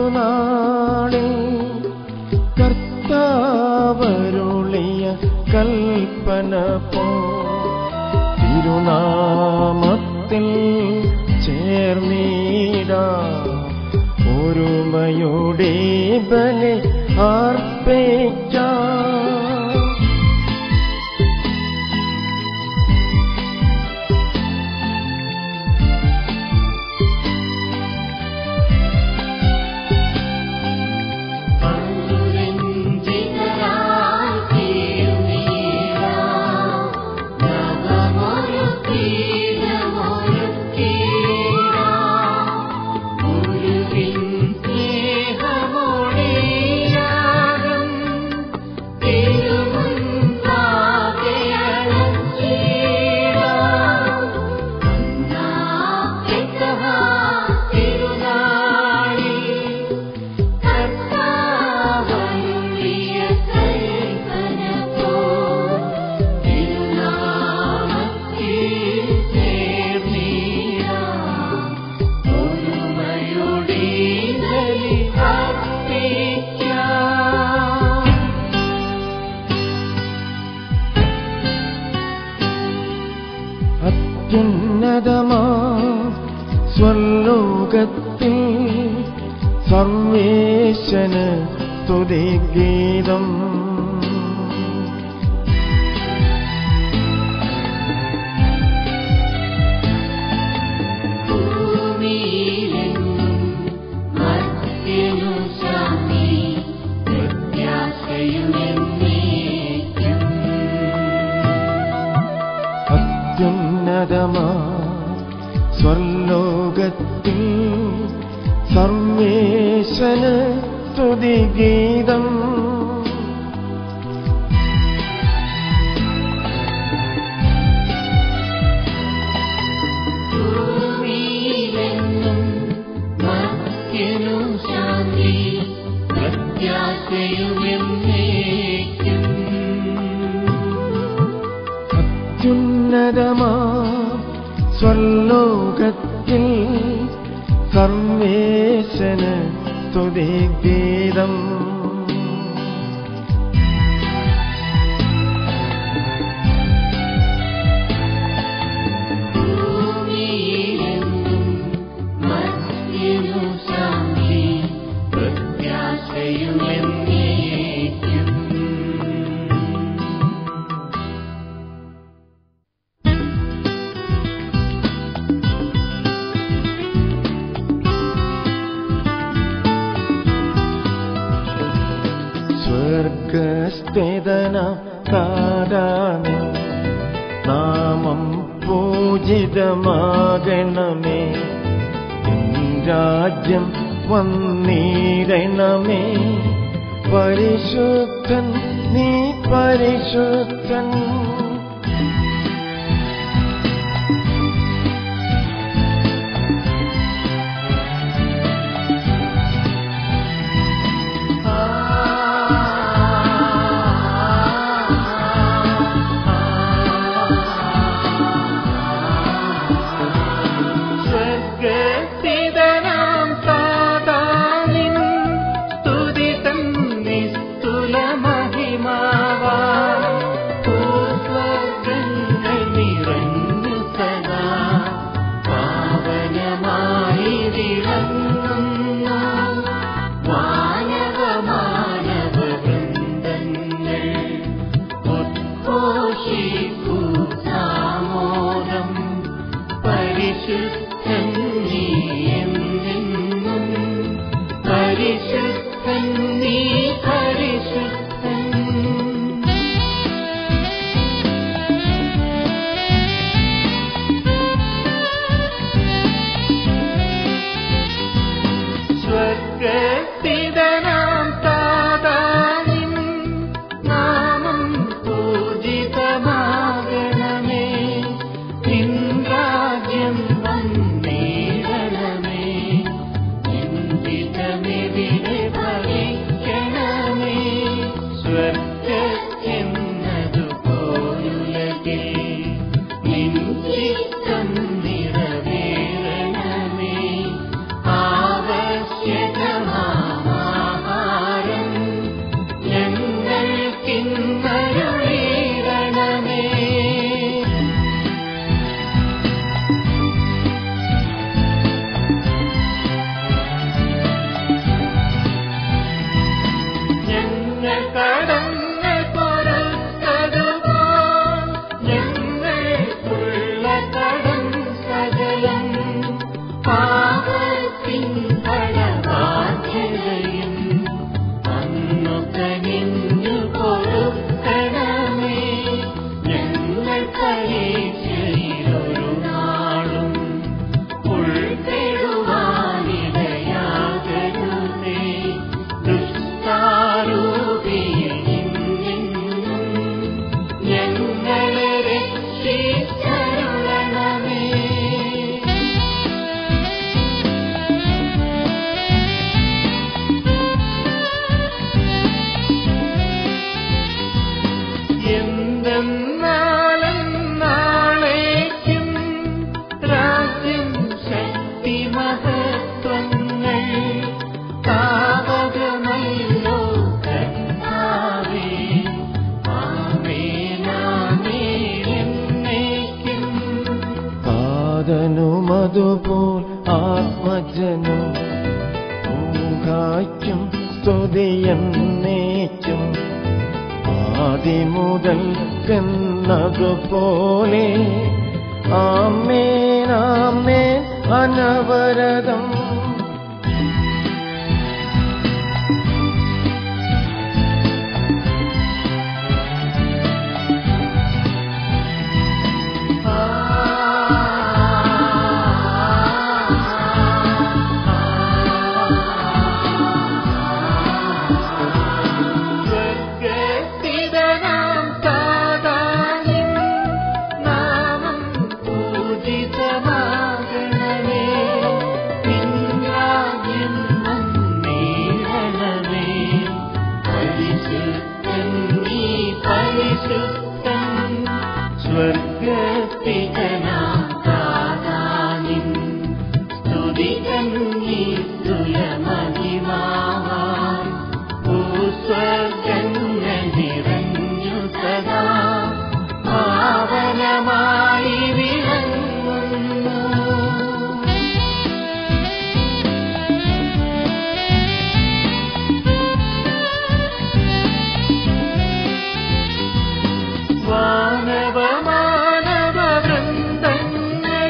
തിരുനാളിൽ കർത്താവരുളിയ കൽപ്പന പോ തിരുനാമത്തിൽ ചേർന്നീടാ ഒരുമയുടെ ബലി അർപ്പിക്കാം അനുരഞ്ജിതരായി തീർന്നീടാ നവമൊരു തീരമൊരുക്കീടാ ഗുരുവിൻ സ്നേഹമൊഴിയാകും തിരുമുൻപാകെയണച്ചീടാ അന്നാ പെസഹാ തിരുനാളിൽ കർത്താവരുളിയ കൽപ്പന പോൽ തിരുനാമത്തിൽ ചേർന്നീടാം. ഒരുമയുടെ ബലി അർപ്പിക്കാം. അത്യുന്നതമാ സ്വലോകത്തിൽ സർവേശന് സ്തുതിഗീതം ഭൂമിയിലെങ്ങും മർത്യനു ശാന്തി പ്രത്യാശയുമെന്നേക്കും. അത്യുന്നതമാ സ്വർലോകത്തിൽ സർവേശന് സ്തുതിഗീതം ഭൂമിയിലെങ്ങും മർത്യനു ശാന്തി പ്രത്യാശയുമെന്നേക്കും. അത്യുന്നതമാ സ്വർലോകത്തിൽ സർവേശന് സ്തുതിഗീതം ഭൂമിയിലെങ്ങും മർത്യനു ശാന്തി പ്രത്യാശയുമെന്നേക്കും. സ്വർഗസ്ഥിതന താരാണി നാമം പൂജിതമാകണമേ നിൻ രാജ്യം വന്നിടണമേ പരിശുദ്ധൻ നീ പരിശുദ്ധൻ സ്വർഗസ്ഥിതനാം താതാനിൻ സ്തുതി തൻ നിസ്തുല മഹിമാവാൻ ഭൂസ്വർഗ്ഗങ്ങൾ നിറഞ്ഞു സദാ പാവനമായി വിളങ്ങുന്നു മാനവമാനവ വൃന്ദങ്ങൾ ഉദ്ഘോഷിക്കൂ സാമോദം പരിശുദ്ധൻ നീ മഹത്വങ്ങൾ താവകമല്ലോ കർത്താവേ ആമേനാമേനെന്നേക്കും താതനുമതുപോൽ ആത്മജനും ൂഹായ്ക്കും സ്തുതിയെന്നേക്കും ആദിമുതൽ കന്നതുപോലെ ആമേനാമേൻ അനവരതം സ്വർഗസ്ഥിതനാം താതാനിൻ നാമം പൂജിതമാകണമേ നിൻ രാജ്യം വന്നേറണമേ പരിശുദ്ധൻ നീ പരിശുദ്ധൻ സ്വർഗസ്ഥിതനാം താതാനിൻ സ്തുതികൻ നീ തുലമഹിമാവാൻ ഭൂസ്വർഗങ്ങൾ നിറഞ്ഞു സദാ പാവനമായി വിളങ്ങുന്നു വാനവ മാനവ വൃന്ദങ്ങൾ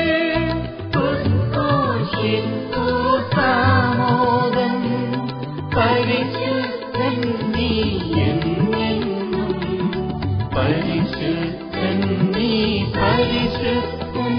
ഉദ്ഘോഷിപ്പൂ സാമോദം പരിശുദ്ധൻ നീ എന്നെന്നും പരിശുദ്ധൻ നീ പരിശുദ്ധൻ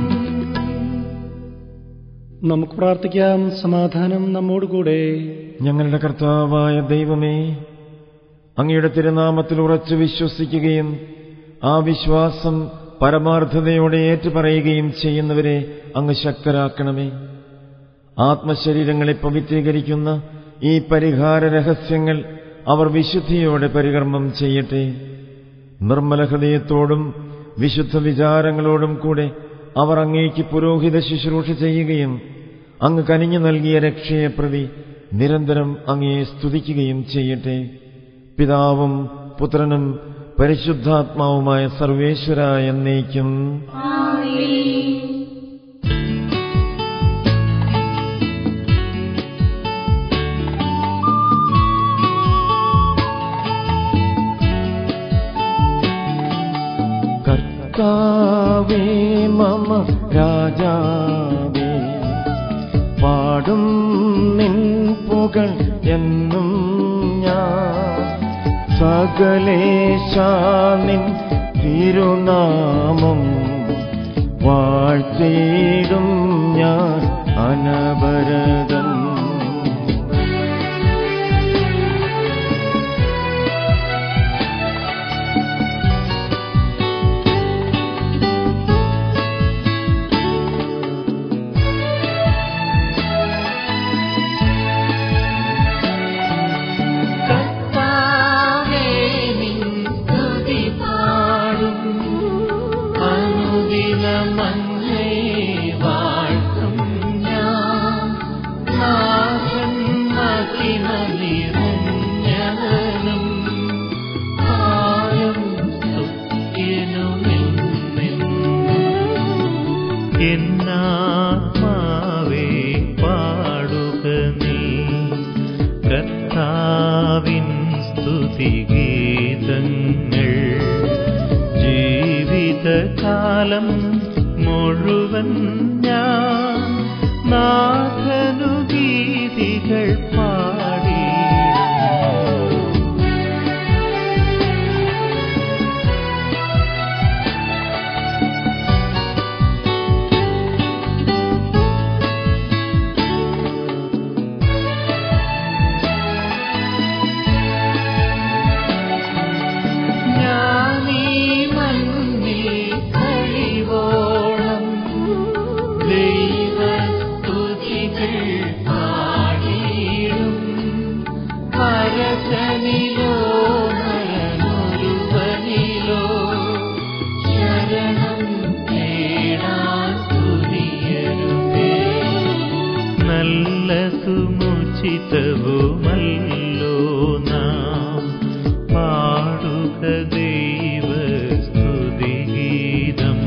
നമുക്ക് പ്രാർത്ഥിക്കാം സമാധാനം നമ്മോടുകൂടെ ഞങ്ങളുടെ കർത്താവായ ദൈവമേ അങ്ങയുടെ തിരുനാമത്തിൽ ഉറച്ചു വിശ്വസിക്കുകയും ആ വിശ്വാസം പരമാർത്ഥതയോടെ ഏറ്റുപറയുകയും ചെയ്യുന്നവരെ അങ്ങ് ശക്തരാക്കണമേ ആത്മശരീരങ്ങളെ പവിത്രീകരിക്കുന്ന ഈ പരിഹാര രഹസ്യങ്ങൾ അവർ വിശുദ്ധിയോടെ പരികർമ്മം ചെയ്യട്ടെ നിർമ്മല ഹൃദയത്തോടും വിശുദ്ധ വിചാരങ്ങളോടും കൂടെ അവർ അങ്ങേക്ക് പുരോഹിത ശുശ്രൂഷ ചെയ്യുകയും അങ്ങ് കനിഞ്ഞു നൽകിയ രക്ഷയെ പ്രതി നിരന്തരം അങ്ങയെ സ്തുതിക്കുകയും ചെയ്യട്ടെ പിതാവും പുത്രനും പരിശുദ്ധാത്മാവുമായ സർവേശ്വര എന്നേക്കും കർത്താവേ മമ രാജാവേ പാടും നിൻ പുകൾ എന്നും ഞാൻ സകലേശാനിൻ തിരുനാമം വാഴ്ത്തിയിടും ഞാൻ അനവരതം കർത്താവേ നിൻ സ്തുതി പാടും അനുദിനമങ്ങേ വാഴ്ത്തും ഞാൻ നാഥൻ മഹിമ നിറഞ്ഞവനും കാലം സ്തുത്യനുമെന്നെന്നും എന്നാത്മാവേ പാടുക നീ കർത്താവിൻ സ്തുതിഗീതങ്ങൾ ജീവിതകാലം മുഴുവൻ ഞാൻ നാഥനു ഗീതികൾ പാടിയിടും ഞാനീ മണ്ണിൽ കഴിവോളം ദൈവസ്തുതികൾ പാടിയിടും നല്ല സുമുചിതവുമല്ലോ നാം പാടുക ദൈവസ്തുതിഗീതം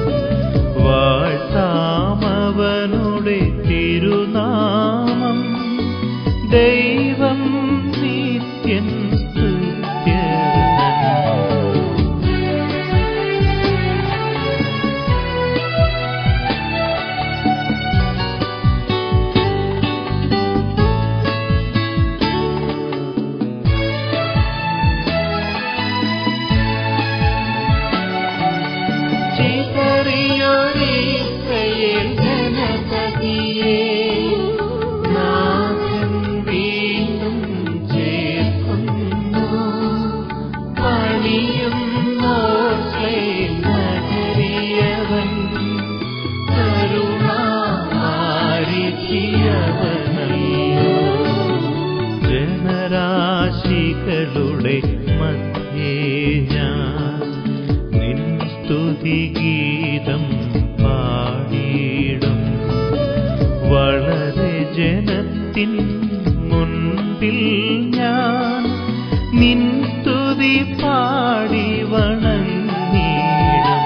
വാഴ്ത്താമവനുടെ തിരുനാമം ദൈവം നിത്യൻ സ്തുത്യർഹൻ ചിതറിയൊരീസയിൽ ഗണപതിയെ നാഥൻ വീണ്ടും ചേർക്കുന്നു. പണിയുന്നോർ സ്ലേം നഗരിയവൻ കരുണാരിധിയവനല്ലോ ജനരാശികളുടെ മധ്യേ ഞാൻ നിൻ സ്തുതിഗീതം പാടിയിടും വളരെ ജനത്തിൻ മുൻപിൽ ഞാൻ നിൻ സ്തുതി പാടി വണങ്ങിയിടും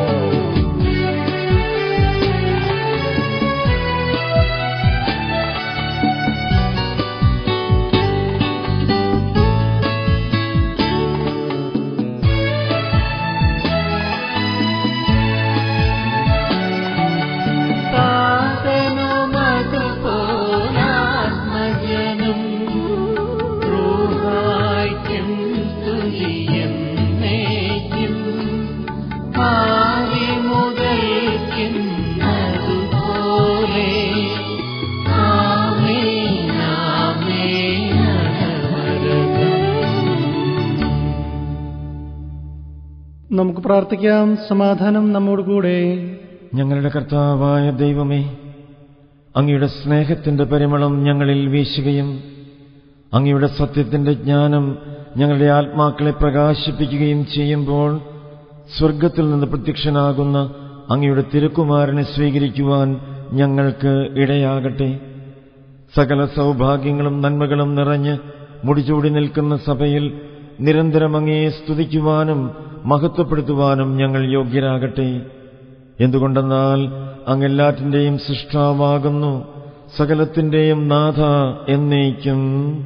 സാധനമതുപോലാത്മജനം റൂഹായ്ക്കും സ്തുതിയെന്നേക്കും ആദി മുതൽക്കുന്നതുപോലെ ആമേൻ ആമേൻ അനവരതം നമുക്ക് പ്രാർത്ഥിക്കാം സമാധാനം നമ്മോടുകൂടെ ഞങ്ങളുടെ കർത്താവായ ദൈവമേ അങ്ങയുടെ സ്നേഹത്തിന്റെ പരിമളം ഞങ്ങളിൽ വീശുകയും അങ്ങയുടെ സത്യത്തിന്റെ ജ്ഞാനം ഞങ്ങളുടെ ആത്മാക്കളെ പ്രകാശിപ്പിക്കുകയും ചെയ്യുമ്പോൾ സ്വർഗത്തിൽ നിന്ന് പ്രത്യക്ഷനാകുന്ന അങ്ങയുടെ തിരുക്കുമാരനെ സ്വീകരിക്കുവാൻ ഞങ്ങൾക്ക് ഇടയാകട്ടെ സകല സൗഭാഗ്യങ്ങളും നന്മകളും നിറഞ്ഞ് മുടിചൂടി നിൽക്കുന്ന സഭയിൽ നിരന്തരം അങ്ങയെ സ്തുതിക്കുവാനും മഹത്വപ്പെടുത്തുവാനും ഞങ്ങൾ യോഗ്യരാകട്ടെ എന്തുകൊണ്ടെന്നാൽ അങ്ങ് എല്ലാറ്റിന്റെയും സൃഷ്ടാവാകുന്നു സകലത്തിന്റെയും നാഥ എന്നേക്കും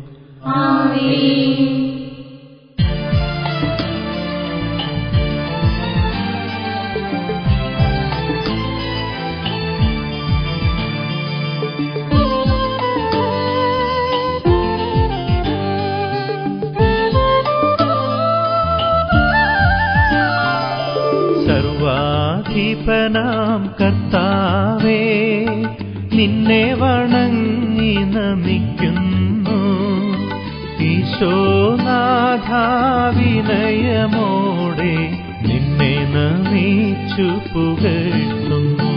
സർവാധിപനാം കർത്താവേ നിന്നെ വണങ്ങി നമിക്കുന്നു ഈശോനാഥാവിനയമോടെ നിന്നെ നമിച്ചു പുകഴ്ത്തുന്നു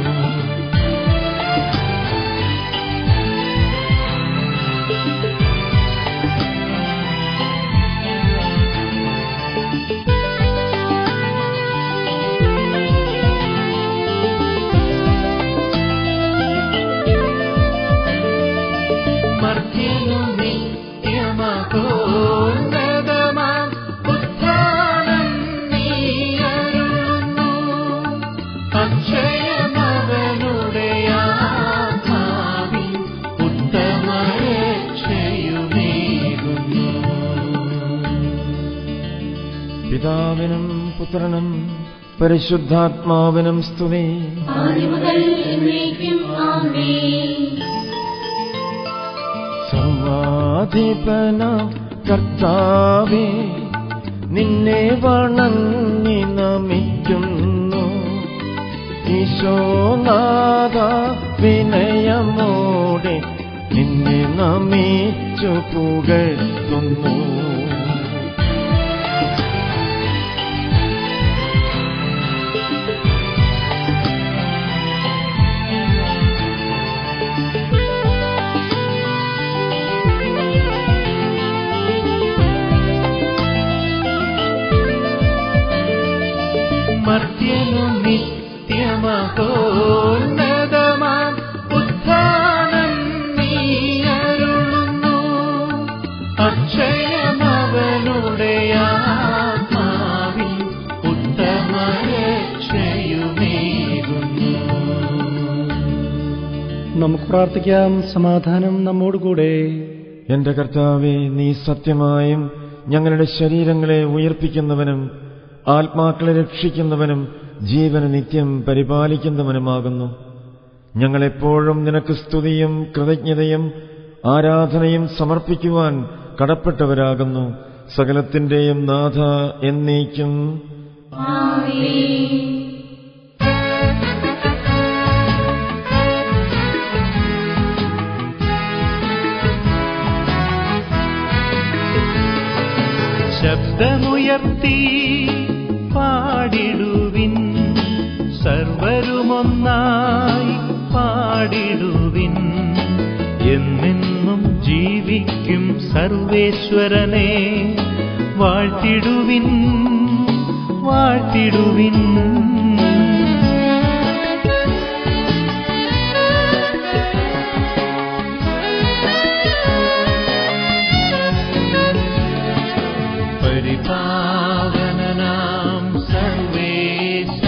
മർത്യനു നിത്യമഹോന്നതമാം ഉത്ഥാനം നീ അരുളുന്നു. അക്ഷയമവനുടെ ആത്മാവിൻ ഉത്തമരക്ഷയുമേകുന്നു പിതാവിനും പുത്രനും പരിശുദ്ധാത്മാവിനും സ്തുതി ആദിമുതൽ എന്നേക്കും ആമേൻ സർവാധിപന കർത്താവേ നിന്നെ വണങ്ങി നമിക്കുന്നു ഈശോനാഥ വിനയമോടെ നിന്നെ നമിച്ചു പുകഴ്ത്തുന്നു മർത്യനു നിത്യമഹോന്നതമാം ഉത്ഥാനം നമുക്ക് പ്രാർത്ഥിക്കാം സമാധാനം നമ്മോടുകൂടെ എന്റെ കർത്താവെ നീ സത്യമായും ഞങ്ങളുടെ ശരീരങ്ങളെ ഉയർപ്പിക്കുന്നവനും ആത്മാക്കളെ രക്ഷിക്കുന്നവനും ജീവന് നിത്യം പരിപാലിക്കുന്നവനുമാകുന്നു ഞങ്ങളെപ്പോഴും നിനക്ക് സ്തുതിയും കൃതജ്ഞതയും ആരാധനയും സമർപ്പിക്കുവാൻ കടപ്പെട്ടവരാകുന്നു സകലത്തിന്റെയും നാഥ എന്നേക്കും ശബ്ദമുയർത്തി പാടിടുവിൻ സർവരുമൊന്നായി പാടിടുവിൻ എന്നെന്നും ജീവിക്കും സർവേശ്വരനെ വാഴ്ത്തിടുവിൻ വാഴ്ത്തിടുവിൻ പരിപാവനനാം സർവേശ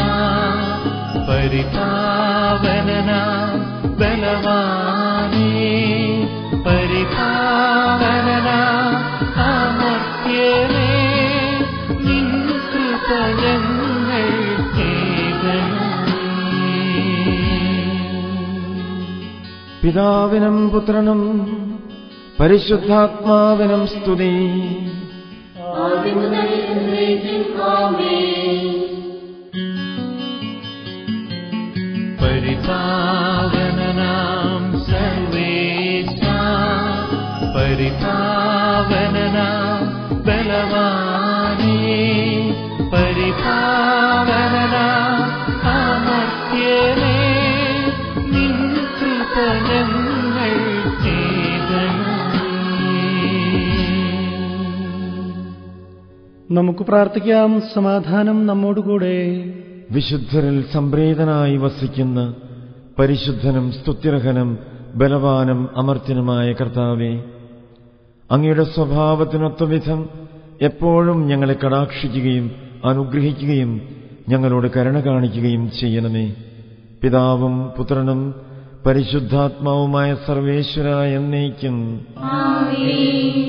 പരിപാവനനാം ബലവാനേ പരിപാവനനാം അമർത്യനേ നിൻ കൃപ ഞങ്ങൾ പിതാവിനും പുത്രനും പരിശുദ്ധാത്മാവിനും സ്തുതി ആദിമുതൽ എന്നേക്കും ആമേൻ പരിപാവനനാം സർവേശ പരിപാവനനാം ബലവാനേ പരിപാവനനാം അമർത്യനേ നിൻ കൃപ ഞങ്ങൾ നമുക്ക് പ്രാർത്ഥിക്കാം സമാധാനം നമ്മോടുകൂടെ വിശുദ്ധരിൽ സംപ്രീതനായി വസിക്കുന്ന പരിശുദ്ധനും സ്തുത്യർഹനും ബലവാനും അമർത്യനുമായ കർത്താവെ അങ്ങയുടെ സ്വഭാവത്തിനൊത്ത വിധം എപ്പോഴും ഞങ്ങളെ കടാക്ഷിക്കുകയും അനുഗ്രഹിക്കുകയും ഞങ്ങളോട് കരുണ കാണിക്കുകയും ചെയ്യണമേ പിതാവും പുത്രനും പരിശുദ്ധാത്മാവുമായ സർവേശ്വര എന്നേക്കും ആമേൻ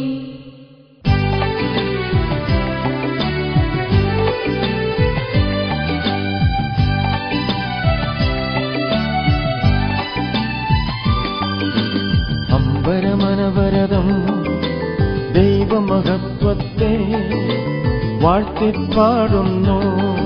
അമ്പരമനവരതം ദൈവമഹത്വത്തെ വാഴ്ത്തിപ്പാടുന്നു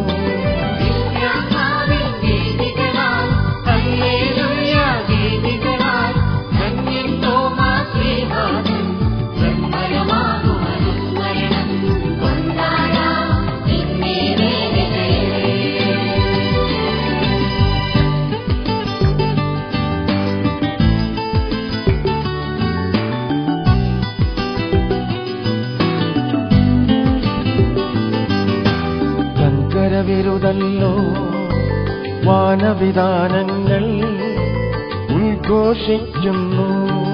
കങ്കരവിരുതല്ലോ വാനവിധാനങ്ങൾ ഉദ്ഘോഷിക്കുന്നു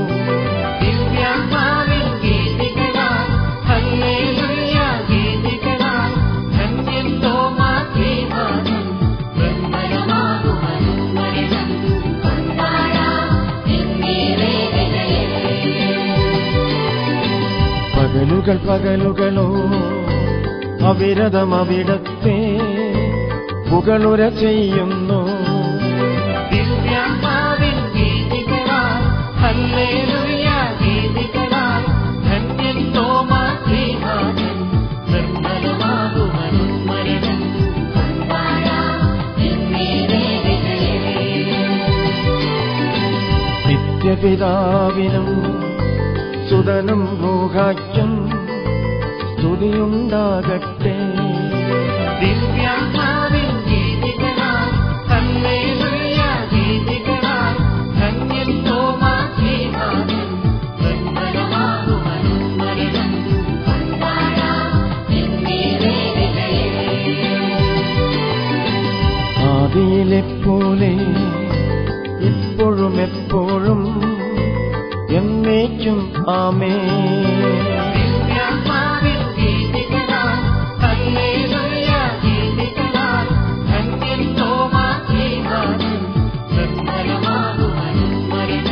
പകലുകൾ പകലുകളോ അവിരതം അവിടത്തെ പുകളുര ചെയ്യുന്നു നിത്യപിതാവിനും സുതനും ഭൂഹായ്ക്കും സ്തുതിയുണ്ടാകട്ടെ ആദിയിലെപ്പോലെ ഇപ്പോഴും എപ്പോഴും എന്നേക്കും ആമേ ധന്യൻ തോമാ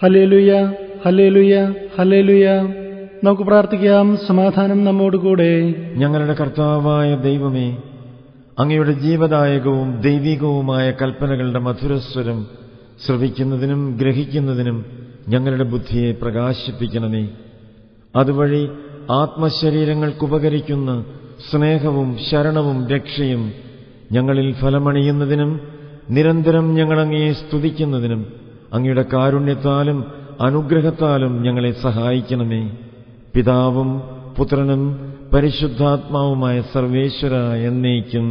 ഹലേലുയ ഹലേലുയ ഹലേലുയ നമുക്ക് പ്രാർത്ഥിക്കാം സമാധാനം നമ്മോടുകൂടെ ഞങ്ങളുടെ കർത്താവായ ദൈവമേ അങ്ങയുടെ ജീവദായകവും ദൈവികവുമായ കൽപ്പനകളുടെ മധുരസ്വരം ശ്രവിക്കുന്നതിനും ഗ്രഹിക്കുന്നതിനും ഞങ്ങളുടെ ബുദ്ധിയെ പ്രകാശിപ്പിക്കണമേ അതുവഴി ആത്മശരീരങ്ങൾക്കുപകരിക്കുന്ന സ്നേഹവും ശരണവും രക്ഷയും ഞങ്ങളിൽ ഫലമണിയുന്നതിനും നിരന്തരം ഞങ്ങളങ്ങയെ സ്തുതിക്കുന്നതിനും അങ്ങയുടെ കാരുണ്യത്താലും അനുഗ്രഹത്താലും ഞങ്ങളെ സഹായിക്കണമേ പിതാവും പുത്രനും പരിശുദ്ധാത്മാവുമായ സർവേശ്വര എന്നേക്കും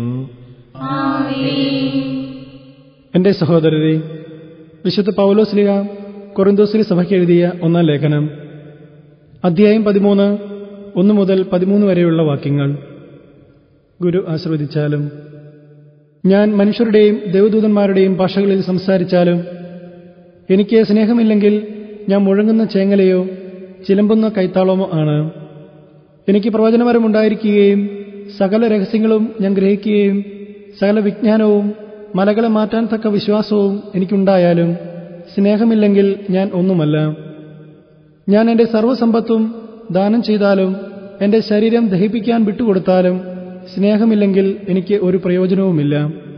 Amen. എന്റെ സഹോദരരെ വിശുദ്ധ പൗലോസ്ലിഹ കൊറിന്തോസിലെ സഭയ്ക്ക് എഴുതിയ ഒന്നാം ലേഖനം അധ്യായം പതിമൂന്ന് ഒന്ന് മുതൽ പതിമൂന്ന് വരെയുള്ള വാക്യങ്ങൾ ഗുരു ആശീർവദിച്ചാലും ഞാൻ മനുഷ്യരുടെയും ദേവദൂതന്മാരുടെയും ഭാഷകളിൽ സംസാരിച്ചാലും എനിക്ക് സ്നേഹമില്ലെങ്കിൽ ഞാൻ മുഴങ്ങുന്ന ചേങ്ങലയോ ചിലമ്പുന്ന കൈത്താളമോ ആണ് എനിക്ക് പ്രവചനപരമുണ്ടായിരിക്കുകയും സകല രഹസ്യങ്ങളും ഞാൻ ഗ്രഹിക്കുകയും സകല വിജ്ഞാനവും മലകളെ മാറ്റാൻ തക്ക വിശ്വാസവും എനിക്കുണ്ടായാലും സ്നേഹമില്ലെങ്കിൽ ഞാൻ ഒന്നുമല്ല ഞാൻ എന്റെ സർവ്വസമ്പത്തും ദാനം ചെയ്താലും എന്റെ ശരീരം ദഹിപ്പിക്കാൻ വിട്ടുകൊടുത്താലും സ്നേഹമില്ലെങ്കിൽ എനിക്ക് ഒരു പ്രയോജനവുമില്ല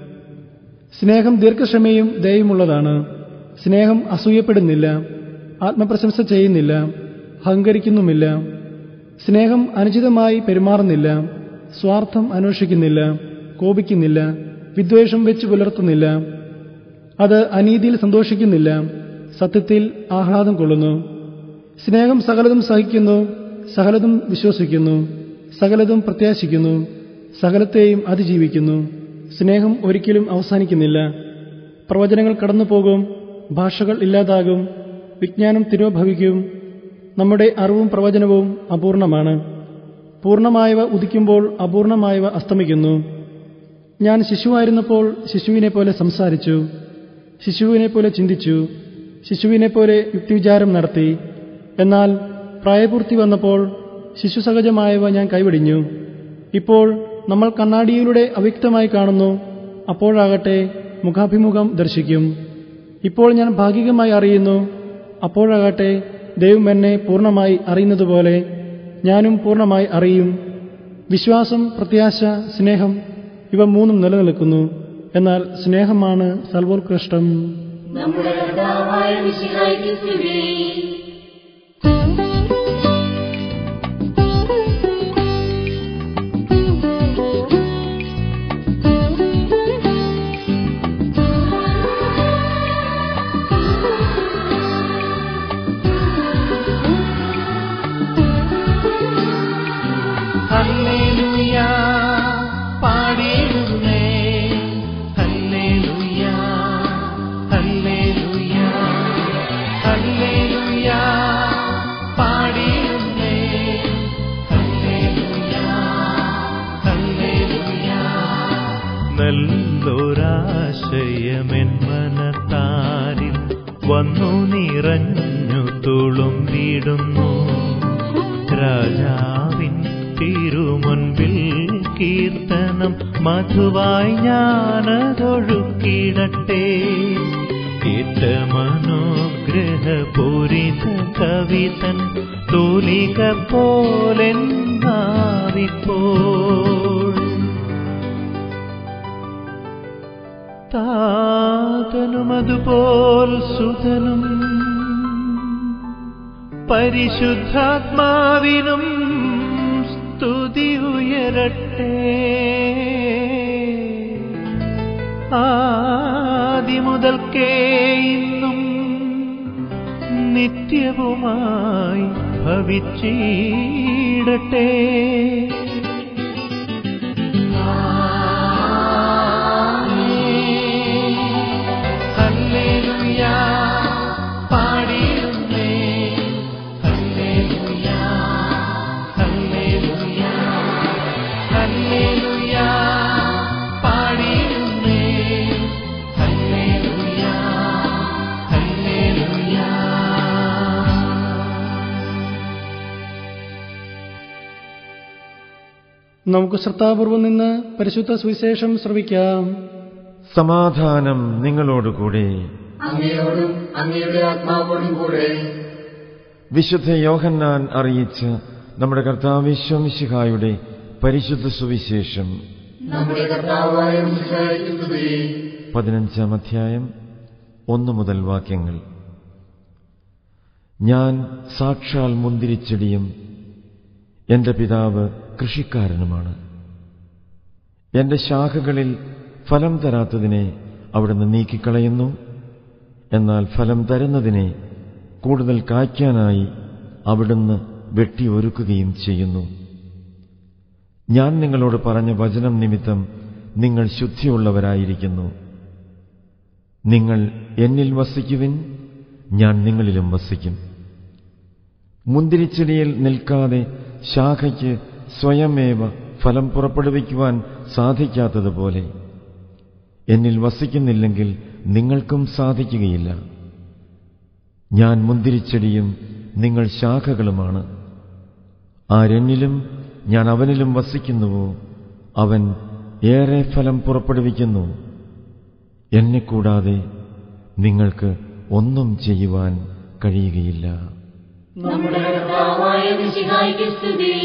സ്നേഹം ദീർഘക്ഷമയും ദയയുമുള്ളതാണ് സ്നേഹം അസൂയപ്പെടുന്നില്ല ആത്മപ്രശംസ ചെയ്യുന്നില്ല അഹങ്കരിക്കുന്നുമില്ല സ്നേഹം അനുചിതമായി പെരുമാറുന്നില്ല സ്വാർത്ഥം അന്വേഷിക്കുന്നില്ല കോപിക്കുന്നില്ല വിദ്വേഷം വെച്ച് പുലർത്തുന്നില്ല അത് അനീതിയിൽ സന്തോഷിക്കുന്നില്ല സത്യത്തിൽ ആഹ്ലാദം കൊള്ളുന്നു സ്നേഹം സകലതും സഹിക്കുന്നു സകലതും വിശ്വസിക്കുന്നു സകലതും പ്രത്യാശിക്കുന്നു സകലത്തെയും അതിജീവിക്കുന്നു സ്നേഹം ഒരിക്കലും അവസാനിക്കുന്നില്ല പ്രവചനങ്ങൾ കടന്നുപോകും ഭാഷകൾ ഇല്ലാതാകും വിജ്ഞാനം തിരോഭവിക്കും നമ്മുടെ അറിവും പ്രവചനവും അപൂർണമാണ് പൂർണ്ണമായവ ഉദിക്കുമ്പോൾ അപൂർണമായവ അസ്തമിക്കുന്നു ഞാൻ ശിശുവായിരുന്നപ്പോൾ ശിശുവിനെ പോലെ സംസാരിച്ചു ശിശുവിനെ പോലെ ചിന്തിച്ചു ശിശുവിനെ പോലെ യുക്തിവിചാരം നടത്തി എന്നാൽ പ്രായപൂർത്തി വന്നപ്പോൾ ശിശുസഹജമായവ ഞാൻ കൈവടിഞ്ഞു ഇപ്പോൾ നമ്മൾ കണ്ണാടിയിലൂടെ അവ്യക്തമായി കാണുന്നു അപ്പോഴാകട്ടെ മുഖാഭിമുഖം ദർശിക്കും ഇപ്പോൾ ഞാൻ ഭാഗികമായി അറിയുന്നു അപ്പോഴാകട്ടെ ദൈവം എന്നെ പൂർണ്ണമായി അറിയുന്നതുപോലെ ഞാനും പൂർണ്ണമായി അറിയും വിശ്വാസം പ്രത്യാശ സ്നേഹം ഇവ മൂന്നും നിലനിൽക്കുന്നു എന്നാൽ സ്നേഹമാണ് സർവോത്കൃഷ്ടം നമ്മുടെ കർത്താവായ മിശിഹായ്ക്ക് സ്തുതി ഹല്ലേലൂയ പാടിയിടുന്നേ ഹല്ലേലൂയ ഹല്ലേലൂയ ഹല്ലേലൂയ പാടിയിടുന്നേ ഹല്ലേലൂയ ഹല്ലേലൂയ നല്ലൊരാശയമെൻ മനത്താരിൽ വന്നു നിറഞ്ഞു തുളുമ്പിടുന്നു രാജാവിൻ തിരുമുൻപിൽ കീർത്തനം മധുവായി ഞാനതൊഴുക്കിടട്ടെ ഏറ്റമനുഗ്രഹപൂരിത കവിതൻ തൂലിക പോലെന്നാവിപ്പോൾ താതനും അതുപോൽ സുതനും പരിശുദ്ധാത്മാവിനും സ്തുതി ഉയരട്ടെ ആദിമുതൽക്കേ ഇന്നും നിത്യവുമായി ഭവിച്ചിടട്ടെ ഹല്ലേലൂയ പാടിയിടുന്നേ ഹല്ലേലൂയ ഹല്ലേലൂയ ഹല്ലേലൂയ പാടിയിടുന്നേ ഹല്ലേലൂയ ഹല്ലേലൂയ നമുക്ക് ശ്രദ്ധാപൂർവം നിന്ന് പരിശുദ്ധ സുവിശേഷം ശ്രവിക്കാം സമാധാനം നിങ്ങളോടുകൂടെ അങ്ങയോടും അങ്ങയുടെ ആത്മാവോടും കൂടെ വിശുദ്ധ യോഹന്നാൻ അറിയിച്ച നമ്മുടെ കർത്താവിശ്വമിശിഹായുടെ പരിശുദ്ധ സുവിശേഷം നമ്മുടെ കർത്താവായ മിശിഹായ്ക്ക് സ്തുതി പതിനഞ്ചാം അധ്യായം ഒന്നു മുതൽ വാക്യങ്ങൾ ഞാൻ സാക്ഷാൽ മുന്തിരിച്ചെടിയും എന്റെ പിതാവ് കൃഷിക്കാരനുമാണ് എന്റെ ശാഖകളിൽ ഫലം തരാത്തതിനെ അവിടുന്ന് നീക്കിക്കളയുന്നു എന്നാൽ ഫലം തരുന്നതിനെ കൂടുതൽ കായ്ക്കാനായി അവിടുന്ന് വെട്ടിയൊരുക്കുകയും ചെയ്യുന്നു ഞാൻ നിങ്ങളോട് പറഞ്ഞ വചനം നിമിത്തം നിങ്ങൾ ശുദ്ധിയുള്ളവരായിരിക്കുന്നു നിങ്ങൾ എന്നിൽ വസിക്കുവിൻ ഞാൻ നിങ്ങളിലും വസിക്കും മുന്തിരിച്ചെടിയിൽ നിൽക്കാതെ ശാഖയ്ക്ക് സ്വയമേവ ഫലം പുറപ്പെടുവിക്കുവാൻ സാധിക്കാത്തതുപോലെ എന്നിൽ വസിക്കുന്നില്ലെങ്കിൽ നിങ്ങൾക്കും സാധിക്കുകയില്ല ഞാൻ മുന്തിരിച്ചെടിയും നിങ്ങൾ ശാഖകളുമാണ് ആരെന്നിലും ഞാൻ അവനിലും വസിക്കുന്നുവോ അവൻ ഏറെ ഫലം പുറപ്പെടുവിക്കുന്നു എന്നെ കൂടാതെ നിങ്ങൾക്ക് ഒന്നും ചെയ്യുവാൻ കഴിയുകയില്ല നമ്മുടെ കർത്താവായ മിശിഹായ്ക്ക് സ്തുതി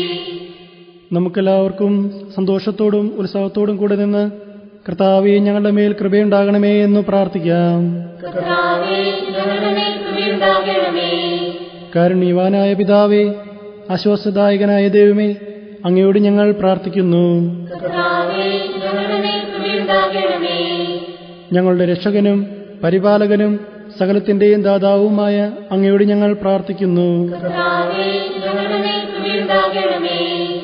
നമുക്കെല്ലാവർക്കും സന്തോഷത്തോടും ഉത്സാഹത്തോടും കൂടെ നിന്ന് കർത്താവെ ഞങ്ങളുടെ മേൽ കൃപയുണ്ടാകണമേ എന്ന് പ്രാർത്ഥിക്കാം കർത്താവേ ഞങ്ങളുടെ മേൽ കൃപയുണ്ടാകണമേ കാരുണ്യവാനായ പിതാവേ ആശ്വാസദായകനായ ദൈവമേ അങ്ങയോട് ഞങ്ങൾ പ്രാർത്ഥിക്കുന്നു കർത്താവേ ഞങ്ങളുടെ മേൽ കൃപയുണ്ടാകണമേ ഞങ്ങളുടെ രക്ഷകനും പരിപാലകനും സകലത്തിന്റെയും ദാതാവുമായ അങ്ങയോട് ഞങ്ങൾ പ്രാർത്ഥിക്കുന്നു കർത്താവേ ഞങ്ങളുടെ മേൽ കൃപയുണ്ടാകണമേ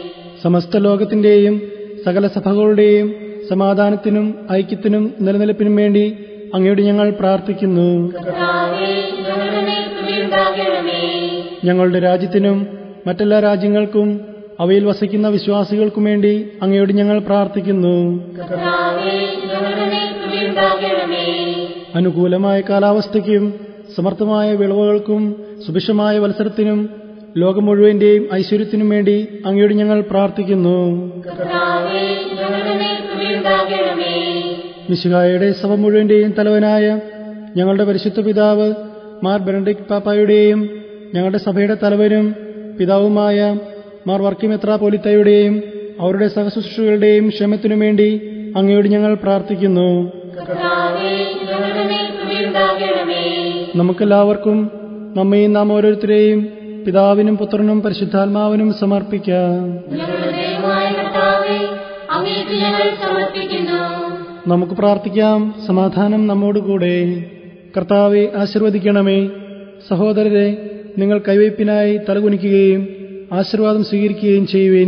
സമസ്ത ലോകത്തിന്റെയും സകല സഭകളുടെയും സമാധാനത്തിനും ഐക്യത്തിനും നിലനിൽപ്പിനും വേണ്ടി അങ്ങയോട് ഞങ്ങൾ പ്രാർത്ഥിക്കുന്നു കർത്താവേ ഞങ്ങളുടെ മേൽ കൃപയുണ്ടാകണമേ ഞങ്ങളുടെ രാജ്യത്തിനും മറ്റെല്ലാ രാജ്യങ്ങൾക്കും അവയിൽ വസിക്കുന്ന വിശ്വാസികൾക്കും വേണ്ടി അങ്ങയോട് ഞങ്ങൾ പ്രാർത്ഥിക്കുന്നു കർത്താവേ ഞങ്ങളുടെ മേൽ കൃപയുണ്ടാകണമേ അനുകൂലമായ കാലാവസ്ഥയ്ക്കും സമർത്ഥമായ വിളവുകൾക്കും സുഭിക്ഷമായ മത്സരത്തിനും ലോകം മുഴുവന്റെയും ഐശ്വര്യത്തിനും വേണ്ടി അങ്ങയോട് ഞങ്ങൾ പ്രാർത്ഥിക്കുന്നു കർത്താവേ ഞങ്ങളുടെ മേൽ കൃപയുണ്ടാകണമേ മിശിഹായുടെ സഭ മുഴുവന്റെയും തലവനായ ഞങ്ങളുടെ പരിശുദ്ധ പിതാവ് മാർ ബെനഡിക് പാപ്പായുടെയും ഞങ്ങളുടെ സഭയുടെ തലവനും പിതാവുമായ മാർ വർക്കിമെത്രാപോലിത്തയുടെയും അവരുടെ സഹശുശ്രൂഷകളുടെയും ക്ഷേമത്തിനു വേണ്ടി അങ്ങയോട് ഞങ്ങൾ പ്രാർത്ഥിക്കുന്നു കർത്താവേ ഞങ്ങളുടെ മേൽ കൃപയുണ്ടാകണമേ നമുക്കെല്ലാവർക്കും നമ്മയും നാം ഓരോരുത്തരെയും പിതാവിനും പുത്രനും പരിശുദ്ധാത്മാവിനും സമർപ്പിക്കാം ഞങ്ങളുടെ ദൈവമായ കർത്താവേ അങ്ങേക്ക് ഞങ്ങൾ സമർപ്പിക്കുന്നു നമുക്ക് പ്രാർത്ഥിക്കാം സമാധാനം നമ്മോടുകൂടെ കർത്താവെ ആശീർവദിക്കണമേ സഹോദരരെ നിങ്ങൾ കൈവയ്പിനായി തലകുനിക്കുകയും ആശീർവാദം സ്വീകരിക്കുകയും ചെയ്യുവിൻ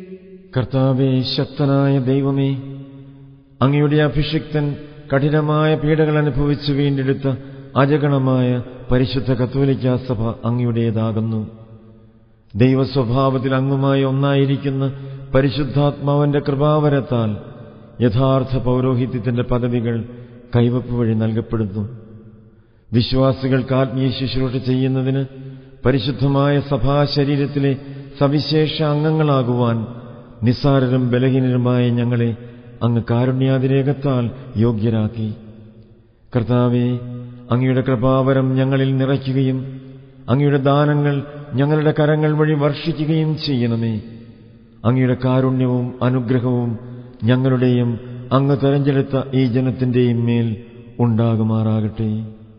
കർത്താവെ ശക്തനായ ദൈവമേ അങ്ങയുടെ അഭിഷിക്തൻ കഠിനമായ പീഡകൾ അനുഭവിച്ച് വീണ്ടെടുത്ത അജഗണമായ പരിശുദ്ധ കത്തോലിക്ക സഭ അങ്ങയുടേതാകുന്നു ദൈവസ്വഭാവത്തിൽ അങ്ങുമായി ഒന്നായിരിക്കുന്ന പരിശുദ്ധാത്മാവിന്റെ കൃപാവരത്താൽ യഥാർത്ഥ പൗരോഹിത്യത്തിന്റെ പദവികൾ കൈവപ്പ് വഴി നൽകപ്പെടുന്നു വിശ്വാസികൾക്ക് ആത്മീയ ശുശ്രൂഷ ചെയ്യുന്നതിന് പരിശുദ്ധമായ സഭാശരീരത്തിലെ സവിശേഷ അംഗങ്ങളാകുവാൻ നിസ്സാരരും ബലഹീനരുമായ ഞങ്ങളെ അങ്ങ് കാരുണ്യാതിരേകത്താൽ യോഗ്യരാക്കി കർത്താവെ അങ്ങയുടെ കൃപാവരം ഞങ്ങളിൽ നിറയ്ക്കുകയും അങ്ങയുടെ ദാനങ്ങൾ ഞങ്ങളുടെ കരങ്ങൾ വഴി വർഷിക്കുകയും ചെയ്യണമേ അങ്ങയുടെ കാരുണ്യവും അനുഗ്രഹവും ഞങ്ങളുടെയും അങ്ങ് തെരഞ്ഞെടുത്ത ഈ ജനത്തിന്റെയും മേൽ ഉണ്ടാകുമാറാകട്ടെ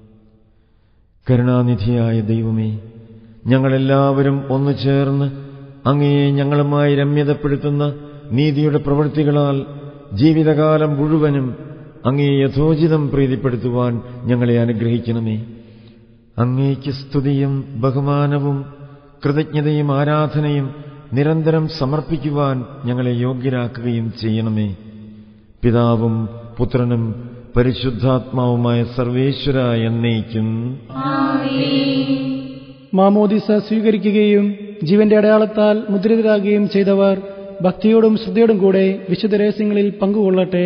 കരുണാനിധിയായ ദൈവമേ ഞങ്ങളെല്ലാവരും ഒന്നു ചേർന്ന് അങ്ങയെ ഞങ്ങളുമായി രമ്യതപ്പെടുത്തുന്ന നീതിയുടെ പ്രവൃത്തികളാൽ ജീവിതകാലം മുഴുവനും അങ്ങയെ യഥോചിതം പ്രീതിപ്പെടുത്തുവാൻ ഞങ്ങളെ അനുഗ്രഹിക്കണമേ അങ്ങേക്ക് സ്തുതിയും ബഹുമാനവും കൃതജ്ഞതയും ആരാധനയും നിരന്തരം സമർപ്പിക്കുവാൻ ഞങ്ങളെ യോഗ്യരാക്കുകയും ചെയ്യണമേ പിതാവും പുത്രനും പരിശുദ്ധാത്മാവുമായ സർവേശ്വര എന്നേക്കും മാമോദിസ സ്വീകരിക്കുകയും ജീവന്റെ അടയാളത്താൽ മുദ്രിതരാകുകയും ചെയ്തവർ ഭക്തിയോടും ശ്രദ്ധയോടും കൂടെ വിശുദ്ധ രഹസ്യങ്ങളിൽ പങ്കുകൊള്ളട്ടെ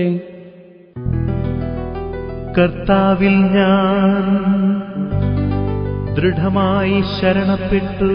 കർത്താവിൽ ഞാൻ ദൃഢമായി ശരണപ്പെട്ടു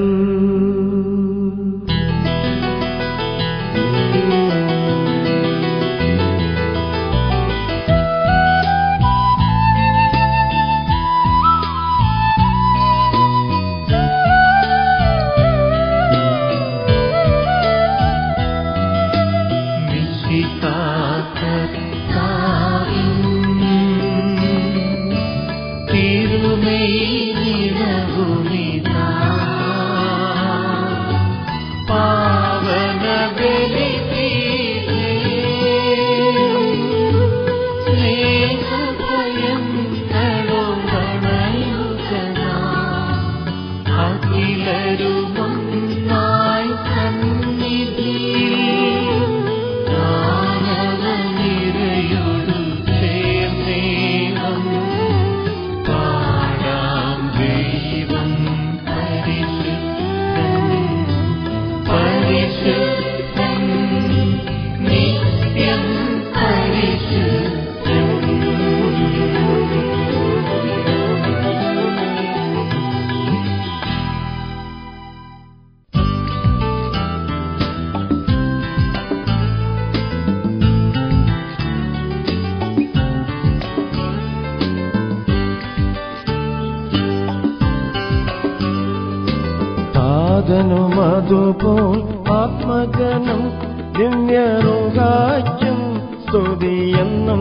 താതനും അതുപോൽ ആത്മജനം ദിവ്യറുകായ്ക്കും സ്തുതിയെന്നും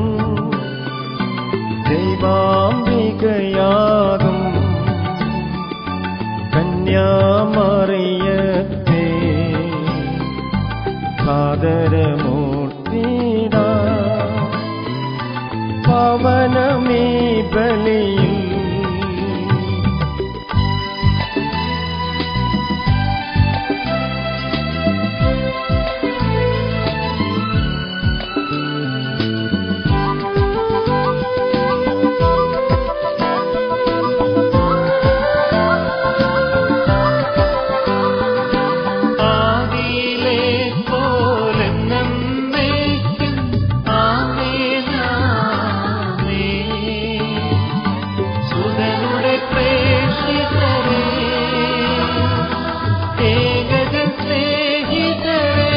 ദൈവാംബികയാകും കന്യാമറിയത്തെ സാദരമൂർത്തിട പവനമീ ബലിയിൽ ആദിയിലെ പോലെന്നേക്കും ആമേനാമേ. സുതനുടെ പ്രേക്ഷിതരേ, ഏകജൻ സ്നേഹിതരേ,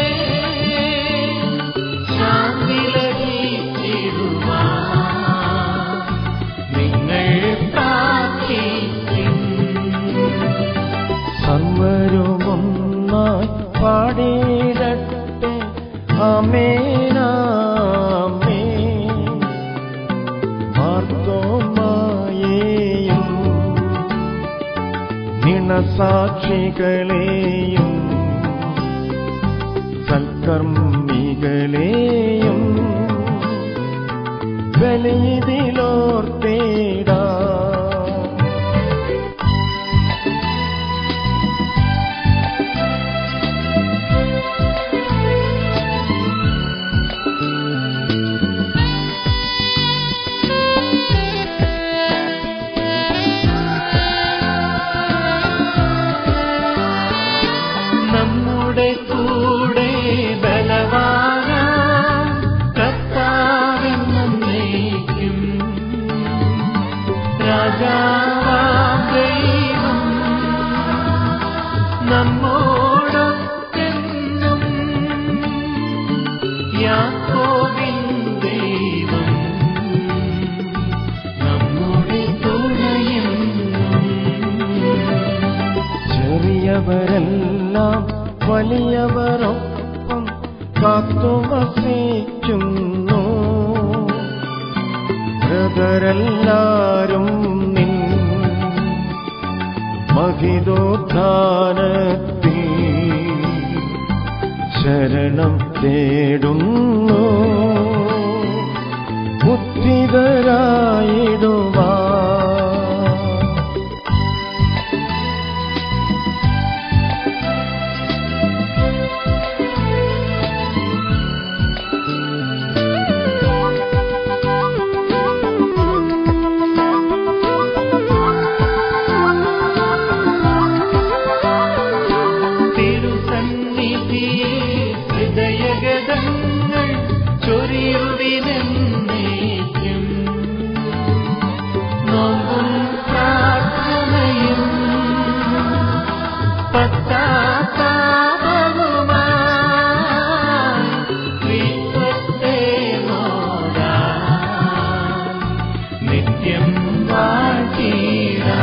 ശാന്തി ലഭിച്ചിടുവാൻ നിങ്ങൾ പ്രാർത്ഥിക്കും സർവരുമൊന്നായി പാടിയിടട്ടെ അമേനാമേ മാർത്തോമായേയും നിണസാക്ഷികളെയും സൽക്കർമ്മികളെയും ബലിതിലോർത്തേടാ നമ്മുടെ കൂടെ ബലവാന കർത്താവെന്നേക്കും രാജാവാം ദൈവം നമ്മോടൊക്കെന്നും യാക്കോബിൻ ദൈവം നമ്മുടെ തുണയെന്നും ചെറിയവരെല്ലാം വലിയവരൊപ്പം കാത്തുവസിക്കുന്നു ബ്രദരെല്ലാരും നിൻ മഹിതോത്ഥാനത്തിൽ ശരണം തേടുന്നു ഉദ്ധിതരായിടുവാ തിരുസന്നിധിയെ ഹൃദയഗതങ്ങൾ ചൊരിയുവിനെന്നേക്കും നോമ്പും പ്രാർത്ഥനയും പശ്ചാത്താപവുമായി വിശ്വത്തെ നോടാൻ നിത്യം വാഴ്ത്തിടാം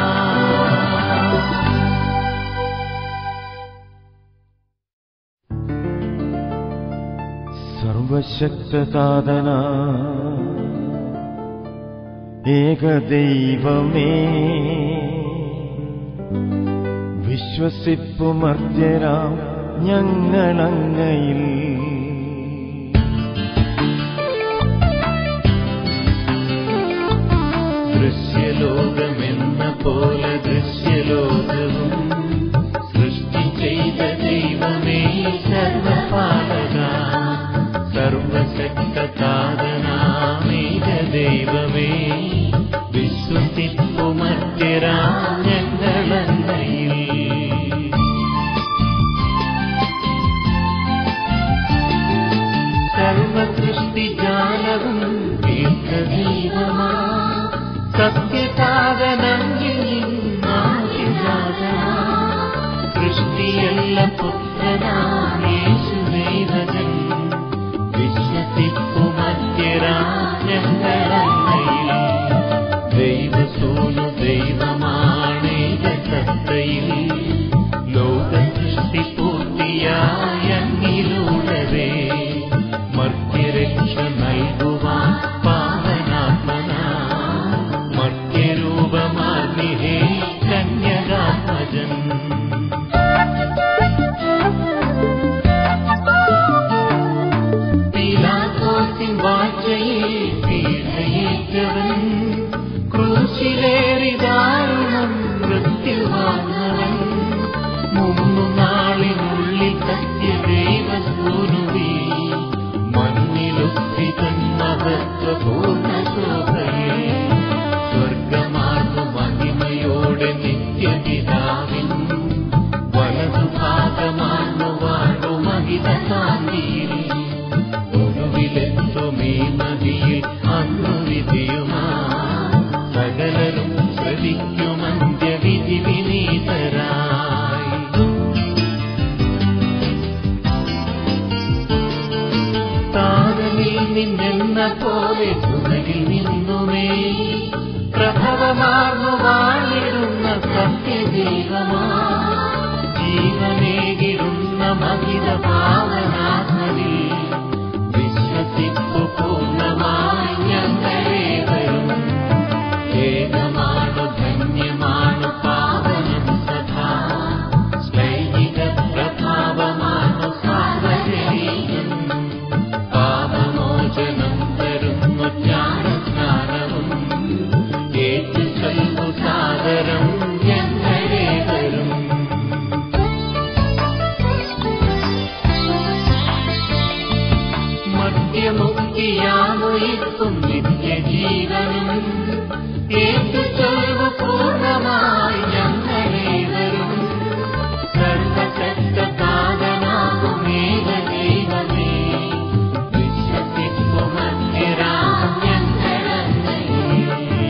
സർവശക്തസാധന ഏകദൈവമേ വിശ്വസിപ്പുമർദ്യരാം ഞങ്ങളങ്ങയിൽ ദൃശ്യലോകമെന്ന പോലെ ദൃശ്യലോകവും സൃഷ്ടി ചെയ്ത ദൈവമേ സർവപാലക സർവശക്തസാധനാമേക ദൈവമേ വിശ്വസിപ്പുമത്യരാ ഞങ്ങളങ്ങയിൽ സർവസൃഷ്ടിജാലവും ദീർഘദൈവമാ സത്യസാധനങ്ങളിൽ സൃഷ്ടിയല്ല പുത്രനാമേശുദേവജൻ വിശ്വസിപ്പുമത്യരാ ഞങ്ങളങ്ങയിൽ ദൈവസൂനു ദൈവമാണേക സത്തയിൽ ലോ കൽവരിയിൽ പീഡയേറ്റവൻ ക്രൂശിലേറി ദാരുണം മൃത്യുവാങ്ങവൻ മൂന്നു നാളിനുള്ളിൽ സത്യദൈവസൂനുവി മണ്ണിലൊത്തി തന്മഹത്വപൂർണ്ണ ശോഭയെ സ്വർഗമാർന്നു മഹിമയോടെ നിത്യപിതാവിൻ വലതുഭാഗമാർന്നു വാഴ്ന്നു മഹിത കാന്തിയിൽ ഒടുവിലെത്തുമീ മതിയിൽ അന്നു വിധിയുമാ സകലരും ശ്രവിക്കും അന്ത്യവിധി വിനീതരായി താരനിൽ നിന്നെന്ന പോലെ തുണകിൽ നിന്നുമേ പ്രഭവമാർന്നു വാണിടുന്ന സത്യദൈവമാ ജീവനേകിടുന്ന മഹിത പാവനാത്മവിൽ വിശ്വസിപ്പു പൂർണ്ണമായി ഞങ്ങളേവരും ഏകമാണു ധന്യമാണു പാവനം സദാ സ്ലൈംഗിക പ്രഭാവമാണു സാർവജനീയം പാപമോചനം തരുന്നു ജ്ഞാനസ്നാനവും ഏറ്റു ചൊല്ലു സാദരം ഞങ്ങളേവരും മദ്യമുക്തിയാമുയിർക്കും നിത്യജീവനും ഏറ്റു ചൊല്ലു പൂർണ്ണമായി ഞങ്ങളേവരും സർവശക്തനാകും ഏകദൈവമേ വിശ്വസിപ്പു മധ്യരാം ഞങ്ങളങ്ങയെ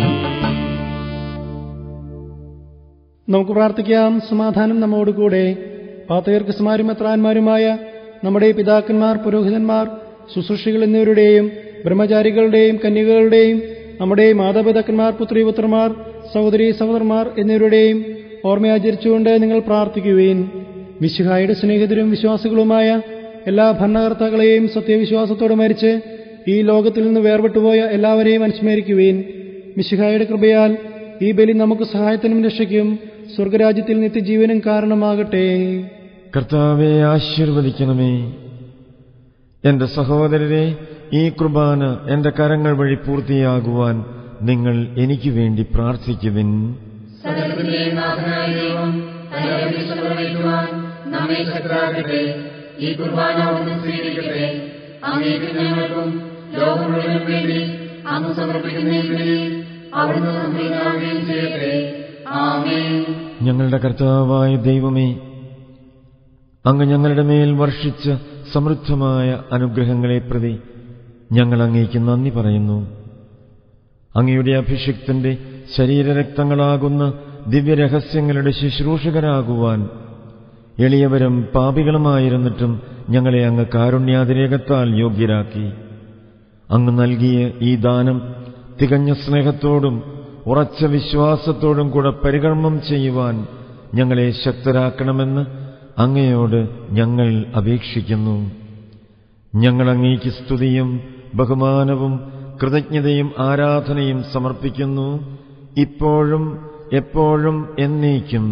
നമുക്ക് പ്രാർത്ഥിക്കാം സമാധാനം നമ്മോടുകൂടെ പാതയർക്കസ്മാരും എത്രാന്മാരുമായ നമ്മുടെ പിതാക്കന്മാർ പുരോഹിതന്മാർ ശുശ്രൂഷികൾ എന്നിവരുടെയും ബ്രഹ്മചാരികളുടെയും കന്യകകളുടെയും നമ്മുടെ മാതാപിതാക്കന്മാർ പുത്രിപുത്രന്മാർ സഹോദരി സഹോദരന്മാർ എന്നിവരുടെയും ഓർമ്മയാചരിച്ചുകൊണ്ട് നിങ്ങൾ പ്രാർത്ഥിക്കുവേൻ മിശിഹായുടെ സ്നേഹിതരും വിശ്വാസികളുമായ എല്ലാ ഭരണകർത്താക്കളെയും സത്യവിശ്വാസത്തോടെ മരിച്ച് ഈ ലോകത്തിൽ നിന്ന് വേർപെട്ടുപോയ എല്ലാവരെയും അനുസ്മരിക്കുവേൻ മിശിഹായുടെ കൃപയാൽ ഈ ബലി നമുക്ക് സഹായത്തിനും രക്ഷയ്ക്കും സ്വർഗരാജ്യത്തിൽ നിത്യജീവനും കാരണമാകട്ടെ കർത്താവെ ആശീർവദിക്കണമേ എന്റെ സഹോദരരെ ഈ കുർബാന എന്റെ കരങ്ങൾ വഴി പൂർത്തിയാകുവാൻ നിങ്ങൾ എനിക്ക് വേണ്ടി പ്രാർത്ഥിക്കുവിൻ സകലത്തിന്റെയും നാഥനായ ദൈവം തന്റെ അഭിഷ്ടം നിറവേറ്റുവാൻ നമ്മെ ശക്തരാക്കട്ടെ ഈ കുർബാന ഒന്ന് സ്വീകരിക്കട്ടെ അങ്ങേക്ക് ഞങ്ങൾക്കും ലോകം മുഴുവനും വേണ്ടി അങ്ങ് സമർപ്പിക്കുന്ന ഈ ബലി അവിടുന്ന് സംപ്രീതനാവുകയും ചെയ്യട്ടെ ആമേൻ ഞങ്ങളുടെ കർത്താവായ ദൈവമേ അങ്ങ് ഞങ്ങളുടെ മേൽ വർഷിച്ച സമൃദ്ധമായ അനുഗ്രഹങ്ങളെ പ്രതി ഞങ്ങൾ അങ്ങേക്ക് നന്ദി പറയുന്നു അങ്ങയുടെ അഭിഷിക്തന്റെ ശരീരരക്തങ്ങളാകുന്ന ദിവ്യരഹസ്യങ്ങളുടെ ശുശ്രൂഷകരാകുവാൻ എളിയവരും പാപികളുമായിരുന്നിട്ടും ഞങ്ങളെ അങ്ങ് കാരുണ്യാതിരേകത്താൽ യോഗ്യരാക്കി അങ്ങ് നൽകിയ ഈ ദാനം തികഞ്ഞ സ്നേഹത്തോടും ഉറച്ച വിശ്വാസത്തോടും കൂടെ പരികർമ്മം ചെയ്യുവാൻ ഞങ്ങളെ ശക്തരാക്കണമെന്ന് അങ്ങയോട് ഞങ്ങൾ അപേക്ഷിക്കുന്നു ഞങ്ങൾ അങ്ങേക്ക് സ്തുതിയും ബഹുമാനവും കൃതജ്ഞതയും ആരാധനയും സമർപ്പിക്കുന്നു ഇപ്പോഴും എപ്പോഴും എന്നേക്കും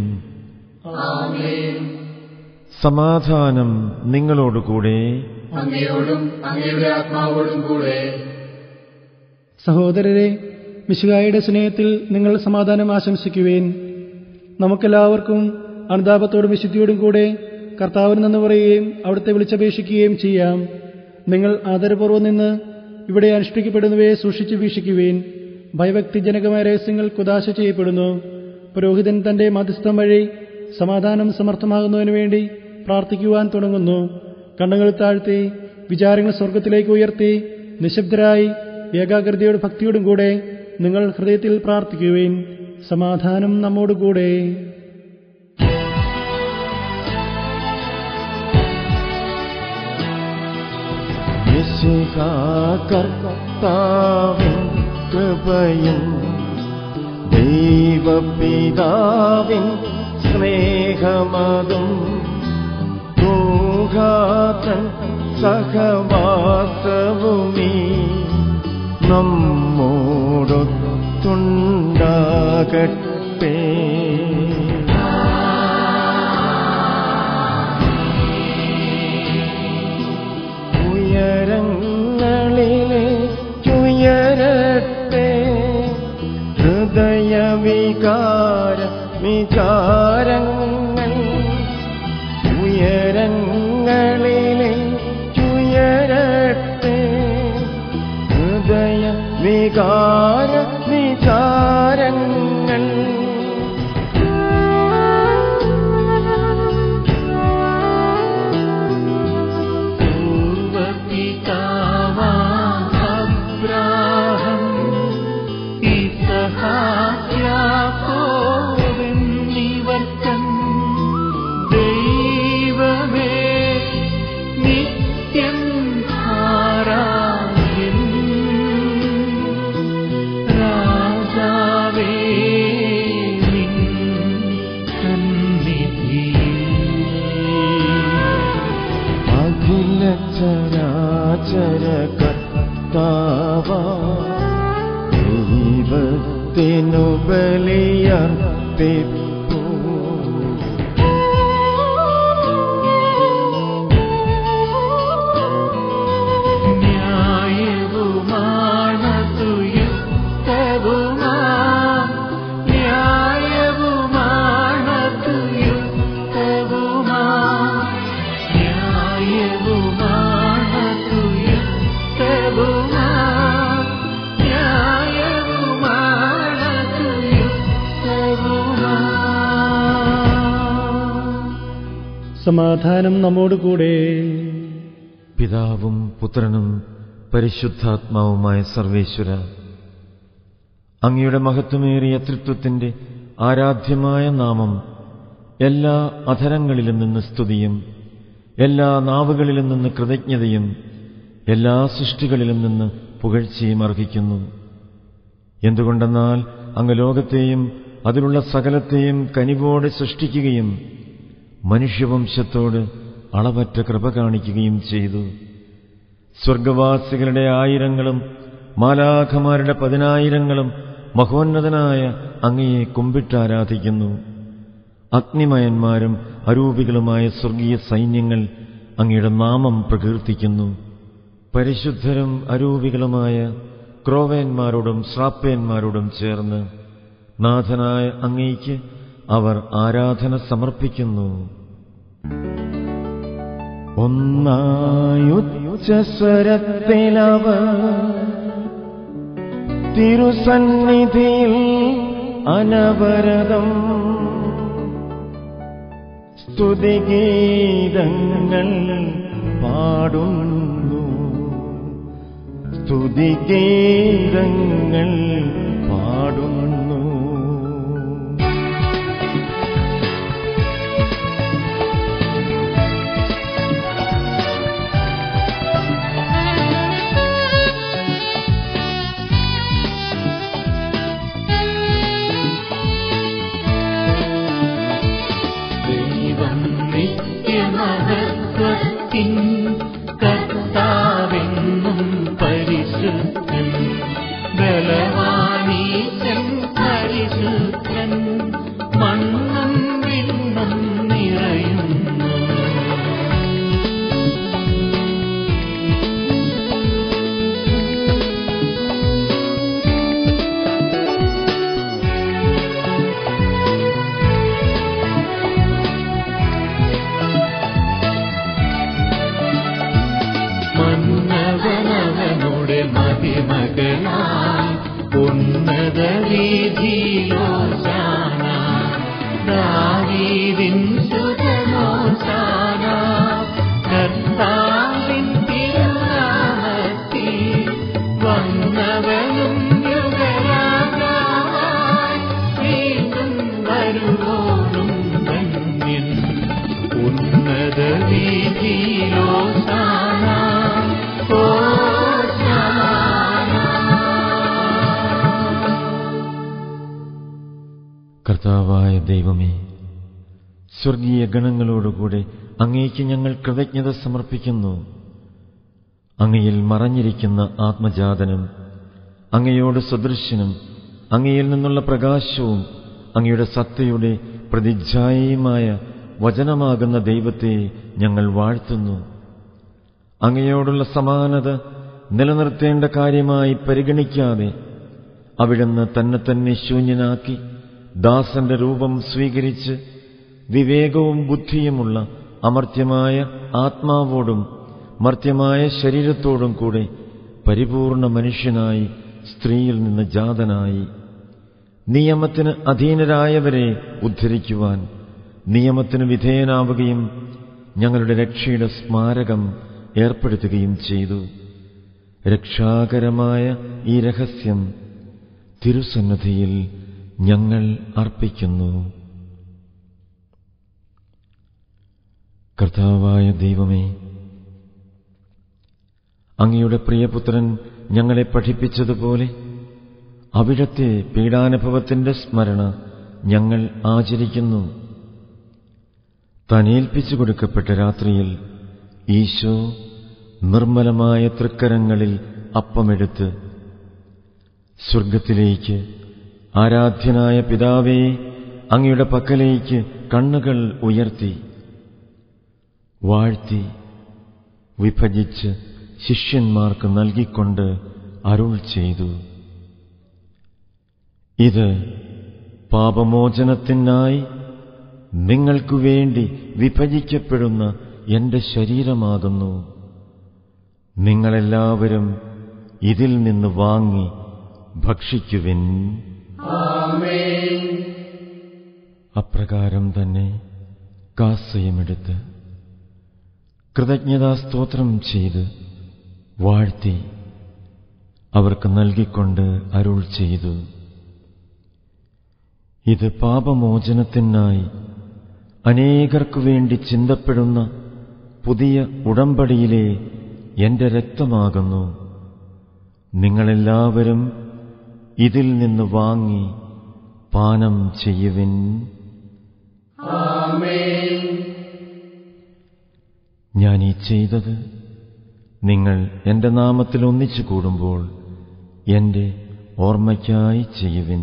സമാധാനം നിങ്ങളോടുകൂടെ അങ്ങയോടും അങ്ങയുടെ ആത്മാവോടും കൂടെ സഹോദരരെ മിശുകായുടെ സ്നേഹത്തിൽ നിങ്ങൾ സമാധാനം ആശംസിക്കുവേൻ നമുക്കെല്ലാവർക്കും അനുതാപത്തോടും വിശുദ്ധിയോടും കൂടെ കർത്താവിന് നിന്ന് പറയുകയും അവിടുത്തെ വിളിച്ചപേക്ഷിക്കുകയും ചെയ്യാം നിങ്ങൾ ആദരപൂർവ്വം നിന്ന് ഇവിടെ അനുഷ്ഠിക്കപ്പെടുന്നവയെ സൂക്ഷിച്ചു വീക്ഷിക്കുവേൻ ഭയഭക്തിജനകമായ രഹസ്യങ്ങൾ കുദാശ ചെയ്യപ്പെടുന്നു പുരോഹിതൻ തന്റെ മധ്യസ്ഥം വഴി സമാധാനം സമർത്ഥമാകുന്നതിനു വേണ്ടി പ്രാർത്ഥിക്കുവാൻ തുടങ്ങുന്നു കണ്ണുകൾ താഴ്ത്തി വിചാരങ്ങൾ സ്വർഗത്തിലേക്ക് ഉയർത്തി നിശബ്ദരായി ഏകാഗ്രതയോടും ഭക്തിയോടും കൂടെ നിങ്ങൾ ഹൃദയത്തിൽ പ്രാർത്ഥിക്കുവേൻ സമാധാനം നമ്മോടുകൂടെ കർത്താവിൻ കൃപയും ദൈവപിതാവിൻ സ്നേഹമതും ൂഹാതൻ സഹവാസവുമീ നമ്മോടൊത്തുണ്ടാകട്ടെ വിചാരങ്ങൾ ഉയരങ്ങളിലെ ചുയരട്ടെ ഹൃദയ വികാര വിചാരങ്ങൾ പൂർവപിതാവാബ്രാഹം ഇസഹായാക്കോവെന്നിവർക്കൻ ദൈവമേ നിത്യം ആരാധ്യൻ രാജാവേ നിൻ സന്നിധിയിൽ അഖില ചരാചര കർത്താവ ദൈവത്തിനു ബലിയർപ്പിപ്പൂ ന്യായവുമാണതു യുക്തവുമാ ന്യായവുമാണതു യുക്തവുമാ ന്യായവുമാണതു യുക്തവുമാ ന്യായവുമാണതു യുക്തവുമാ സമാധാനം നമ്മോടുകൂടെ പിതാവും പുത്രനും പരിശുദ്ധാത്മാവുമായ സർവേശ്വര അങ്ങയുടെ മഹത്വമേറിയ തൃത്വത്തിന്റെ ആരാധ്യമായ നാമം എല്ലാ അധരങ്ങളിലും നിന്ന് സ്തുതിയും എല്ലാ നാവുകളിലും നിന്ന് കൃതജ്ഞതയും എല്ലാ സൃഷ്ടികളിലും നിന്ന് പുകഴ്ചയും അർഹിക്കുന്നു എന്തുകൊണ്ടെന്നാൽ അങ്ങ് ലോകത്തെയും അതിലുള്ള സകലത്തെയും കനിവോടെ സൃഷ്ടിക്കുകയും മനുഷ്യവംശത്തോട് അളവറ്റ കൃപ കാണിക്കുകയും ചെയ്തു സ്വർഗവാസികളുടെ ആയിരങ്ങളും മാലാഖമാരുടെ പതിനായിരങ്ങളും മഹോന്നതനായ അങ്ങയെ കുമ്പിട്ടാരാധിക്കുന്നു അഗ്നിമയന്മാരും അരൂപികളുമായ സ്വർഗീയ സൈന്യങ്ങൾ അങ്ങയുടെ നാമം പ്രകീർത്തിക്കുന്നു പരിശുദ്ധരും അരൂപികളുമായ ക്രോവേന്മാരോടും ശ്രാപ്പേന്മാരോടും ചേർന്ന് നാഥനായ അങ്ങയ്ക്ക് അവർ ആരാധന സമർപ്പിക്കുന്നു ഒന്നായുച്ചസ്വരത്തിലവ തിരുസന്നിധിയിൽ അനവരതം സ്തുതിഗീതങ്ങൾ പാടുന്നു സ്തുതിഗീതങ്ങൾ പാടുന്നു ദൈവം നിത്യമഹത്വത്തിൻ കർത്താവെന്നും പരിശുദ്ധൻ ബലവാനീശൻ പരിശുദ്ധൻ മണ്ണും വിണ്ണും നിറയുന്നു മന്നവനവനുടെ മതിമകളായി ഉന്നത രീതിയിലോശാന ദാവീദിൻ സുതമോശാന കർത്താവിൻ തിരുനാമത്തിൽ വന്നവനും യുഗരാജാവായി വീണ്ടും വരുവോനും ധന്യൻ ഉന്നത വീതിയിലോശാന കർത്താവായ ദൈവമേ സ്വർഗീയ ഗണങ്ങളോടുകൂടെ അങ്ങേക്ക് ഞങ്ങൾ കൃതജ്ഞത സമർപ്പിക്കുന്നു അങ്ങയിൽ മറഞ്ഞിരിക്കുന്ന ആത്മജാതനും അങ്ങയോട് സദൃശ്യനും അങ്ങയിൽ നിന്നുള്ള പ്രകാശവും അങ്ങയുടെ സത്തയുടെ പ്രതിച്ഛായയുമായ വചനമാകുന്ന ദൈവത്തെ ഞങ്ങൾ വാഴ്ത്തുന്നു അങ്ങയോടുള്ള സമാനത നിലനിർത്തേണ്ട കാര്യമായി പരിഗണിക്കാതെ അവിടുന്ന് തന്നെ തന്നെ ശൂന്യനാക്കി ദാസന്റെ രൂപം സ്വീകരിച്ച് വിവേകവും ബുദ്ധിയുമുള്ള അമർത്യമായ ആത്മാവോടും മർത്യമായ ശരീരത്തോടും കൂടെ പരിപൂർണ മനുഷ്യനായി സ്ത്രീയിൽ നിന്ന് ജാതനായി നിയമത്തിന് അധീനരായവരെ ഉദ്ധരിക്കുവാൻ നിയമത്തിന് വിധേയനാവുകയും ഞങ്ങളുടെ രക്ഷയുടെ സ്മാരകം ഏർപ്പെടുത്തുകയും ചെയ്തു രക്ഷാകരമായ ഈ രഹസ്യം തിരുസന്നധിയിൽ ഞങ്ങൾ അർപ്പിക്കുന്നു കർത്താവായ ദൈവമേ അങ്ങയുടെ പ്രിയപുത്രൻ ഞങ്ങളെ പഠിപ്പിച്ചതുപോലെ അവിടത്തെ പീഡാനുഭവത്തിന്റെ സ്മരണ ഞങ്ങൾ ആചരിക്കുന്നു താൻ ഏൽപ്പിച്ചു കൊടുക്കപ്പെട്ട രാത്രിയിൽ ഈശോ നിർമ്മലമായ തൃക്കരങ്ങളിൽ അപ്പമെടുത്ത് സ്വർഗത്തിലേക്ക് ആരാധ്യനായ പിതാവേ അങ്ങയുടെ പക്കലേക്ക് കണ്ണുകൾ ഉയർത്തി വാഴ്ത്തി വിഭജിച്ച് ശിഷ്യന്മാർക്ക് നൽകിക്കൊണ്ട് അരുൾ ചെയ്തു ഇത് പാപമോചനത്തിനായി നിങ്ങൾക്കു വേണ്ടി വിഭജിക്കപ്പെടുന്ന എന്റെ ശരീരമാകുന്നു നിങ്ങളെല്ലാവരും ഇതിൽ നിന്ന് വാങ്ങി ഭക്ഷിക്കുവിൻ അപ്രകാരം തന്നെ കാസയുമെടുത്ത് കൃതജ്ഞതാസ്തോത്രം ചെയ്ത് വാഴ്ത്തി അവർക്ക് നൽകിക്കൊണ്ട് അരുൾ ചെയ്തു ഇത് പാപമോചനത്തിനായി അനേകർക്കു വേണ്ടി ചിന്തപ്പെടുന്ന പുതിയ ഉടമ്പടിയിലെ എന്റെ രക്തമാകുന്നു നിങ്ങളെല്ലാവരും ഇതിൽ നിന്ന് വാങ്ങി പാനം ചെയ്യുവിൻ ഞാൻ ഈ ചെയ്തത് നിങ്ങൾ എന്റെ നാമത്തിൽ ഒന്നിച്ചു കൂടുമ്പോൾ എന്റെ ഓർമ്മയ്ക്കായി ചെയ്യുവിൻ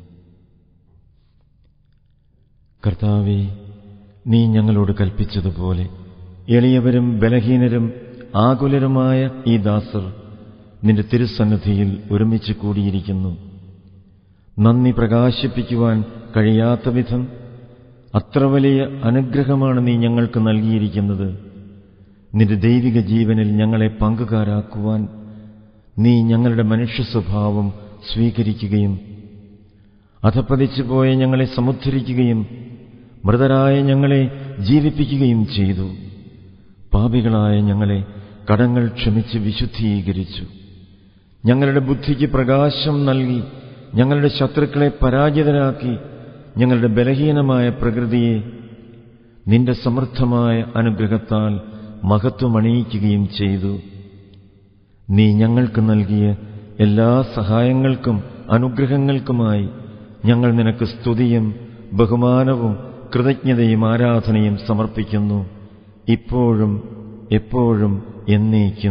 കർത്താവെ നീ ഞങ്ങളോട് കൽപ്പിച്ചതുപോലെ എളിയവരും ബലഹീനരും ആകുലരുമായ ഈ ദാസർ നിന്റെ തിരുസന്നിധിയിൽ ഒരുമിച്ച് കൂടിയിരിക്കുന്നു നന്ദി പ്രകാശിപ്പിക്കുവാൻ കഴിയാത്ത വിധം അത്ര വലിയ അനുഗ്രഹമാണ് നീ ഞങ്ങൾക്ക് നൽകിയിരിക്കുന്നത് നിന്റെ ദൈവിക ജീവനിൽ ഞങ്ങളെ പങ്കുകാരാക്കുവാൻ നീ ഞങ്ങളുടെ മനുഷ്യ സ്വഭാവം സ്വീകരിക്കുകയും അധപ്പതിച്ചു പോയ ഞങ്ങളെ സമുദ്ധരിക്കുകയും മൃതരായ ഞങ്ങളെ ജീവിപ്പിക്കുകയും ചെയ്തു പാപികളായ ഞങ്ങളെ കടങ്ങൾ ക്ഷമിച്ച് വിശുദ്ധീകരിച്ചു ഞങ്ങളുടെ ബുദ്ധിക്ക് പ്രകാശം നൽകി ഞങ്ങളുടെ ശത്രുക്കളെ പരാജിതരാക്കി ഞങ്ങളുടെ ബലഹീനമായ പ്രകൃതിയെ നിന്റെ സമൃദ്ധമായ അനുഗ്രഹത്താൽ മഹത്വമണിയിക്കുകയും ചെയ്തു നീ ഞങ്ങൾക്ക് നൽകിയ എല്ലാ സഹായങ്ങൾക്കും അനുഗ്രഹങ്ങൾക്കുമായി ഞങ്ങൾ നിനക്ക് സ്തുതിയും ബഹുമാനവും കൃതജ്ഞതയും ആരാധനയും സമർപ്പിക്കുന്നു ഇപ്പോഴും എപ്പോഴും എന്നേക്കും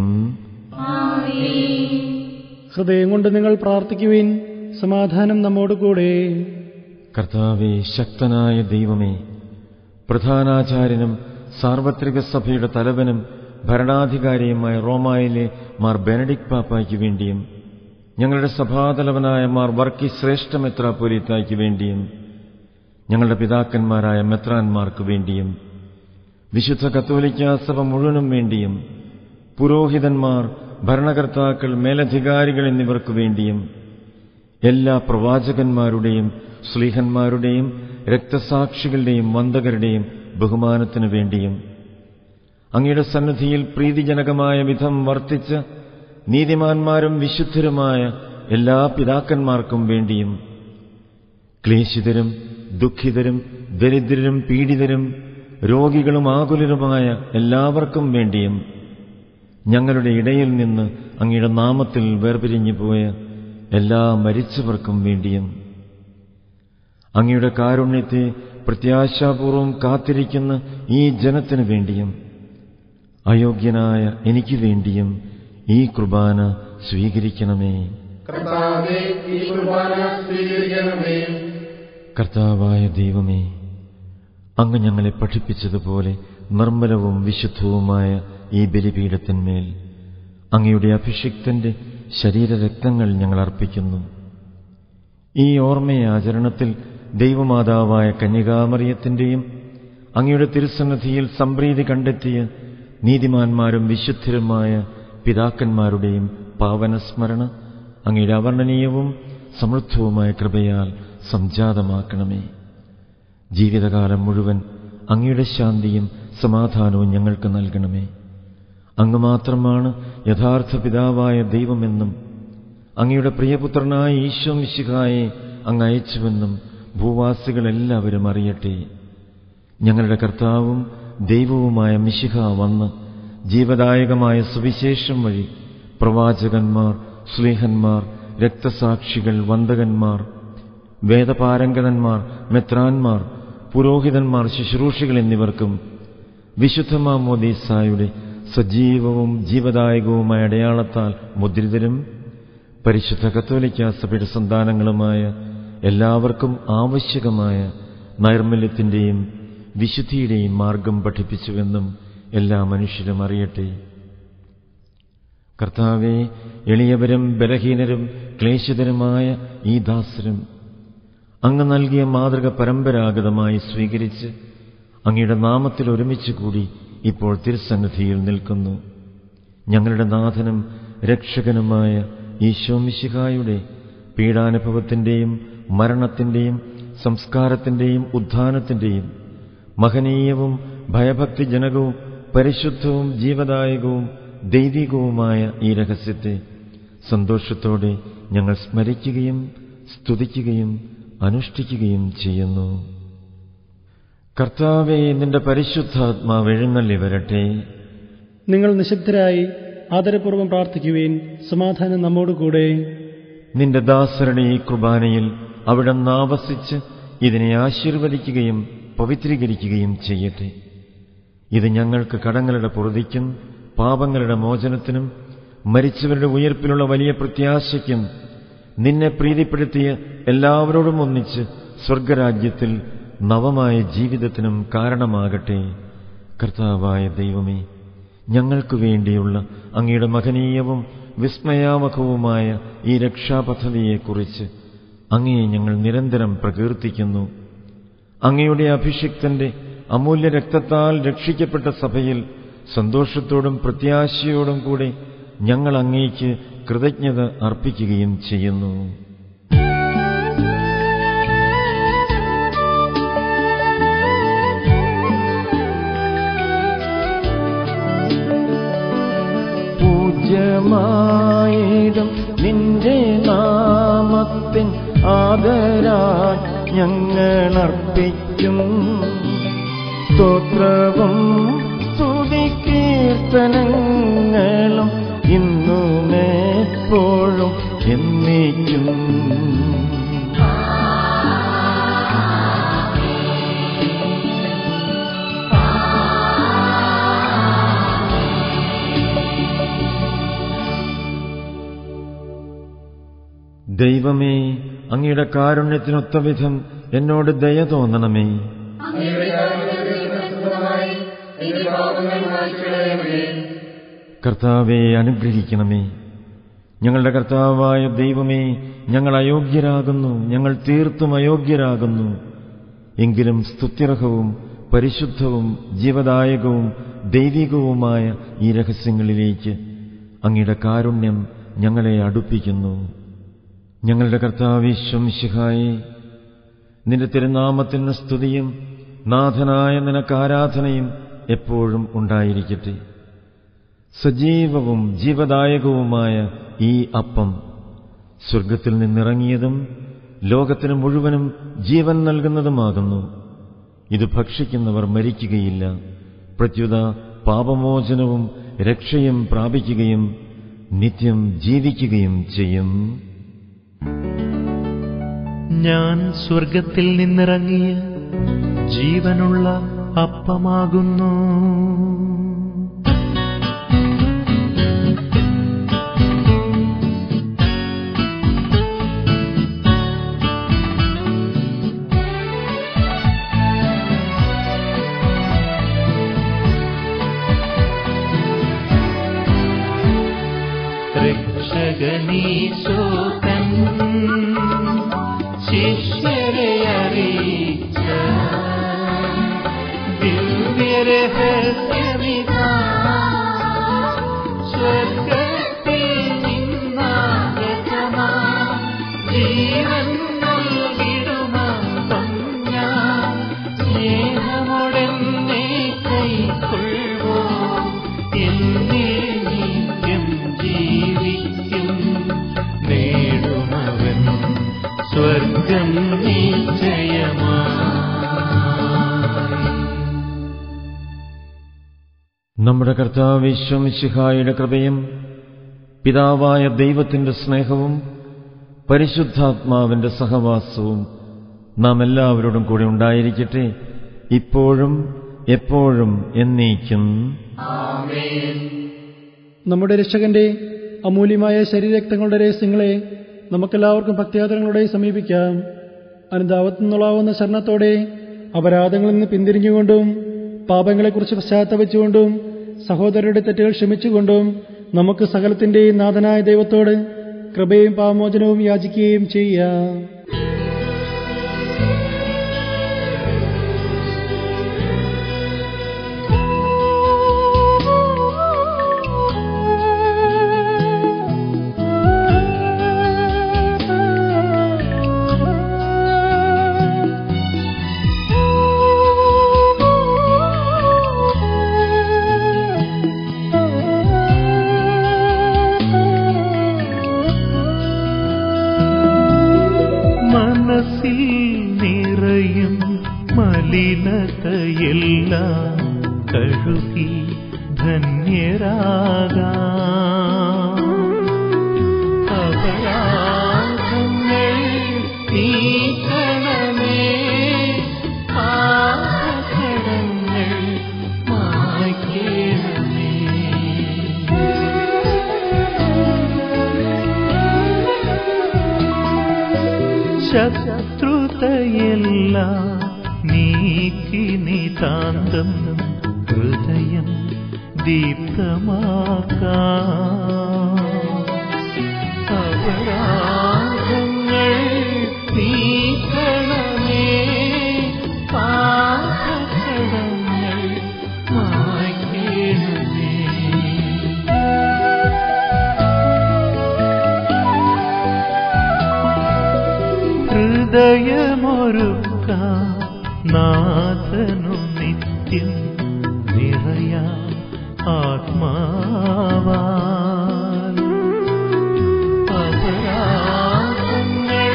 ഹൃദയം കൊണ്ട് നിങ്ങൾ പ്രാർത്ഥിക്കുവിൻ സമാധാനം നമ്മോടുകൂടെ കർത്താവെ ശക്തനായ ദൈവമേ പ്രധാനാചാര്യനും സാർവത്രിക സഭയുടെ തലവനും ഭരണാധികാരിയുമായ റോമായിലെ മാർ ബെനഡിക് പാപ്പായ്ക്ക് വേണ്ടിയും ഞങ്ങളുടെ സഭാതലവനായ മാർ വർക്കി ശ്രേഷ്ഠ മെത്രാപ്പൊലിത്തായ്ക്ക് വേണ്ടിയും ഞങ്ങളുടെ പിതാക്കന്മാരായ മെത്രാന്മാർക്ക് വേണ്ടിയും വിശുദ്ധ കത്തോലിക്ക സഭ മുഴുവനും വേണ്ടിയും പുരോഹിതന്മാർ ഭരണകർത്താക്കൾ മേലധികാരികൾ എന്നിവർക്കു വേണ്ടിയും എല്ലാ പ്രവാചകന്മാരുടെയും സ്ലീഹന്മാരുടെയും രക്തസാക്ഷികളുടെയും വന്ദകരുടെയും ബഹുമാനത്തിനു വേണ്ടിയും അങ്ങയുടെ സന്നിധിയിൽ പ്രീതിജനകമായ വിധം വർത്തിച്ച നീതിമാന്മാരും വിശുദ്ധരുമായ എല്ലാ പിതാക്കന്മാർക്കും വേണ്ടിയും ക്ലേശിതരും ദുഃഖിതരും ദരിദ്രരും പീഡിതരും രോഗികളും ആകുലരുമായ എല്ലാവർക്കും വേണ്ടിയും ഞങ്ങളുടെ ഇടയിൽ നിന്ന് അങ്ങയുടെ നാമത്തിൽ വേർപിരിഞ്ഞു പോയ എല്ലാ മരിച്ചവർക്കും വേണ്ടിയും അങ്ങയുടെ കാരുണ്യത്തെ പ്രത്യാശാപൂർവം കാത്തിരിക്കുന്ന ഈ ജനത്തിനു വേണ്ടിയും അയോഗ്യനായ എനിക്ക് വേണ്ടിയും ഈ കുർബാന സ്വീകരിക്കണമേ കർത്താവേ ഈ കുർബാന സ്വീകരിക്കണമേ കർത്താവായ ദൈവമേ അങ്ങ് ഞങ്ങളെ പഠിപ്പിച്ചതുപോലെ നിർമ്മലവും വിശുദ്ധവുമായ ഈ ബലിപീഠത്തിന്മേൽ അങ്ങയുടെ അഭിഷിക്തന്റെ ശരീരരക്തങ്ങൾ ഞങ്ങൾ അർപ്പിക്കുന്നു ഈ ഓർമ്മയാചരണത്തിൽ ദൈവമാതാവായ കന്യകാമറിയത്തിന്റെയും അങ്ങയുടെ തിരുസന്നിധിയിൽ സംപ്രീതി കണ്ടെത്തിയ നീതിമാന്മാരും വിശുദ്ധരുമായ പിതാക്കന്മാരുടെയും പാവനസ്മരണ അങ്ങയുടെ അവർണ്ണനീയവും സമൃദ്ധവുമായ കൃപയാൽ സംജാതമാക്കണമേ ജീവിതകാലം മുഴുവൻ അങ്ങയുടെ ശാന്തിയും സമാധാനവും ഞങ്ങൾക്ക് നൽകണമേ അങ്ങ് മാത്രമാണ് യഥാർത്ഥ പിതാവായ ദൈവമെന്നും അങ്ങയുടെ പ്രിയപുത്രനായ ഈശോ മിശിഹായെ അങ്ങ് അയച്ചുവെന്നും ഭൂവാസികളെല്ലാവരും അറിയട്ടെ ഞങ്ങളുടെ കർത്താവും ദൈവവുമായ മിശിഹ വന്ന് ജീവദായകമായ സുവിശേഷം വഴി പ്രവാചകന്മാർ സ്ലേഹന്മാർ രക്തസാക്ഷികൾ വന്ദകന്മാർ വേദപാരംഗതന്മാർ മെത്രാന്മാർ പുരോഹിതന്മാർ ശുശ്രൂഷികൾ എന്നിവർക്കും വിശുദ്ധമാമോദീസായുടെ സജീവവും ജീവദായകവുമായ അടയാളത്താൽ മുദ്രിതരും പരിശുദ്ധ കത്തോലിക്ക സഭയുടെ സന്താനങ്ങളുമായ എല്ലാവർക്കും ആവശ്യകമായ നൈർമല്യത്തിന്റെയും വിശുദ്ധിയുടെയും മാർഗം പഠിപ്പിച്ചുവെന്നും എല്ലാ മനുഷ്യരും അറിയട്ടെ കർത്താവെ എളിയവരും ബലഹീനരും ക്ലേശിതരുമായ ഈ ദാസരും അങ്ങ് നൽകിയ മാതൃക പരമ്പരാഗതമായി സ്വീകരിച്ച് അങ്ങയുടെ നാമത്തിൽ ഒരുമിച്ച് കൂടി ഇപ്പോൾ തിരുസന്നിധിയിൽ നിൽക്കുന്നു ഞങ്ങളുടെ നാഥനും രക്ഷകനുമായ ഈശോമിശിഹായുടെ പീഡാനുഭവത്തിന്റെയും മരണത്തിന്റെയും സംസ്കാരത്തിന്റെയും ഉത്ഥാനത്തിന്റെയും മഹനീയവും ഭയഭക്തിജനകവും പരിശുദ്ധവും ജീവദായകവും ദൈവികവുമായ ഈ രഹസ്യത്തെ സന്തോഷത്തോടെ ഞങ്ങൾ സ്മരിക്കുകയും സ്തുതിക്കുകയും അനുഷ്ഠിക്കുകയും ചെയ്യുന്നു കർത്താവെ നിന്റെ പരിശുദ്ധാത്മാവ് എഴുന്നള്ളി വരട്ടെ നിങ്ങൾ നിശബ്ദരായി ആദരപൂർവ്വം പ്രാർത്ഥിക്കുവേൻ സമാധാനം നമ്മോടുകൂടെ നിന്റെ ദാസരുടെ ഈ കുർബാനയിൽ അവിടെ ആവസിച്ച് ഇതിനെ ആശീർവദിക്കുകയും പവിത്രീകരിക്കുകയും ചെയ്യട്ടെ ഇത് ഞങ്ങൾക്ക് കടങ്ങളുടെ പൊറുതിക്കും പാപങ്ങളുടെ മോചനത്തിനും മരിച്ചവരുടെ ഉയർപ്പിലുള്ള വലിയ പ്രത്യാശയ്ക്കും നിന്നെ പ്രീതിപ്പെടുത്തിയ എല്ലാവരോടും ഒന്നിച്ച് സ്വർഗരാജ്യത്തിൽ നവമായ ജീവിതത്തിനും കാരണമാകട്ടെ കർത്താവായ ദൈവമേ ഞങ്ങൾക്കു വേണ്ടിയുള്ള അങ്ങയുടെ മഹനീയവും വിസ്മയാവകവുമായ ഈ രക്ഷാപദ്ധതിയെക്കുറിച്ച് അങ്ങയെ ഞങ്ങൾ നിരന്തരം പ്രകീർത്തിക്കുന്നു അങ്ങയുടെ അഭിഷിക്തന്റെ അമൂല്യ രക്തത്താൽ രക്ഷിക്കപ്പെട്ട സഭയിൽ സന്തോഷത്തോടും പ്രത്യാശയോടും കൂടെ ഞങ്ങൾ അങ്ങേക്ക് കൃതജ്ഞത അർപ്പിക്കുകയും ചെയ്യുന്നു പൂജ്യമായിടും നിന്റെ നാമത്തിൻ ആദരാൽ ഞങ്ങളർപ്പിക്കും സ്തോത്രവും സ്തുതികീർത്തനങ്ങളും ഇന്നും എപ്പോഴും എന്നേക്കും ദൈവമേ അങ്ങയുടെ കാരുണ്യത്തിനൊത്ത വിധം എന്നോട് ദയ തോന്നണമേ അങ്ങയുടെ കാരുണ്യത്തിൽ പ്രസ്തുതമായി എന്റെ പാപങ്ങൾ മാറ്റിക്കളയണമേ കർത്താവെ അനുഗ്രഹിക്കണമേ ഞങ്ങളുടെ കർത്താവായ ദൈവമേ ഞങ്ങൾ അയോഗ്യരാകുന്നു ഞങ്ങൾ തീർത്തും അയോഗ്യരാകുന്നു എങ്കിലും സ്തുത്യർഹവും പരിശുദ്ധവും ജീവദായകവും ദൈവികവുമായ ഈ രഹസ്യങ്ങളിലേക്ക് അങ്ങയുടെ കാരുണ്യം ഞങ്ങളെ അടുപ്പിക്കുന്നു ഞങ്ങളുടെ കർത്താവിശ്വംശിഹായി നിന്റെ തിരുനാമത്തിന് സ്തുതിയും നാഥനായ നിനക്ക് ആരാധനയും എപ്പോഴും ഉണ്ടായിരിക്കട്ടെ സജീവവും ജീവദായകവുമായ ഈ അപ്പം സ്വർഗത്തിൽ നിന്നിറങ്ങിയതും ലോകത്തിന് മുഴുവനും ജീവൻ നൽകുന്നതുമാകുന്നു ഇത് ഭക്ഷിക്കുന്നവർ മരിക്കുകയില്ല പ്രത്യുത പാപമോചനവും രക്ഷയും പ്രാപിക്കുകയും നിത്യം ജീവിക്കുകയും ചെയ്യും ഞാൻ സ്വർഗത്തിൽ നിന്നിറങ്ങിയ ജീവനുള്ള അപ്പമാകുന്നു രക്ഷകനീശോകൻ ശിഷ്യരെ അറിയിച്ചു രഹസ്യമിതാ സ്വർഗത്തിൽ നിന്നാഗതമാ ജീവൻ നൽകിടുമപ്പം ഞാൻ സ്നേഹമുടെന്നെ കൈക്കൊള്ളുവോ എന്നെ നിത്യം ജീവിക്കും നേടുമവൻ സ്വർഗം നിശ്ചയമായി നമ്മുടെ കർത്താവ് വിശ്വമിശിഹായുടെ കൃപയും പിതാവായ ദൈവത്തിന്റെ സ്നേഹവും പരിശുദ്ധാത്മാവിന്റെ സഹവാസവും നാം എല്ലാവരോടും കൂടെ ഉണ്ടായിരിക്കട്ടെ ഇപ്പോഴും എപ്പോഴും എന്നേക്കും നമ്മുടെ രക്ഷകന്റെ അമൂല്യമായ ശരീരരക്തങ്ങളുടെ രഹസ്യങ്ങളെ നമുക്കെല്ലാവർക്കും ഭക്തിയാദരങ്ങളോടെ സമീപിക്കാം അനുതാപത്തു നിന്നുള്ളാവുന്ന ശരണത്തോടെ അപരാധങ്ങളിൽ നിന്ന് പിന്തിരിഞ്ഞുകൊണ്ടും പാപങ്ങളെക്കുറിച്ച് പശ്ചാത്തപിച്ചുകൊണ്ടും സഹോദരരുടെ തെറ്റുകൾ ക്ഷമിച്ചുകൊണ്ടും നമുക്ക് സകലത്തിന്റെയും നാഥനായ ദൈവത്തോട് കൃപയും പാമോചനവും യാചിക്കുകയും ചെയ്യാം മനസ്സിൽ നിറയും മലിനതയെല്ലാം കഴുകി ധന്യരാകാ അപരാധങ്ങൾ നീക്കണമേ പാപകടങ്ങൾ മായ്ക്കണമേ ശത്രുതയെല്ലാം നീക്കി നിതാന്തം ഹൃദയം ദീപ്തമാക്കാ അപരാധങ്ങൾ നീക്കണമേ പാപകടങ്ങൾ മായ്ക്കണമേ ഹൃദയമൊരുക്ക നാഥനു നിത്യം നിറയാ ആത്മാവാൽ അപരാധങ്ങൾ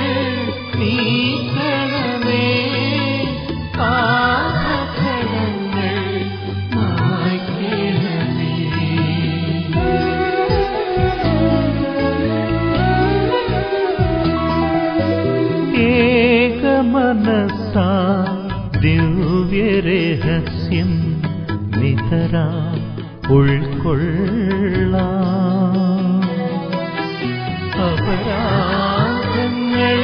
നീക്കണമേ പാപകടങ്ങൾ മായ്ക്കണമേ ഏകമനസാ ദിവ്യരഹസ്യം നിതരാ ഉൾക്കൊള്ള അപരാധങ്ങൾ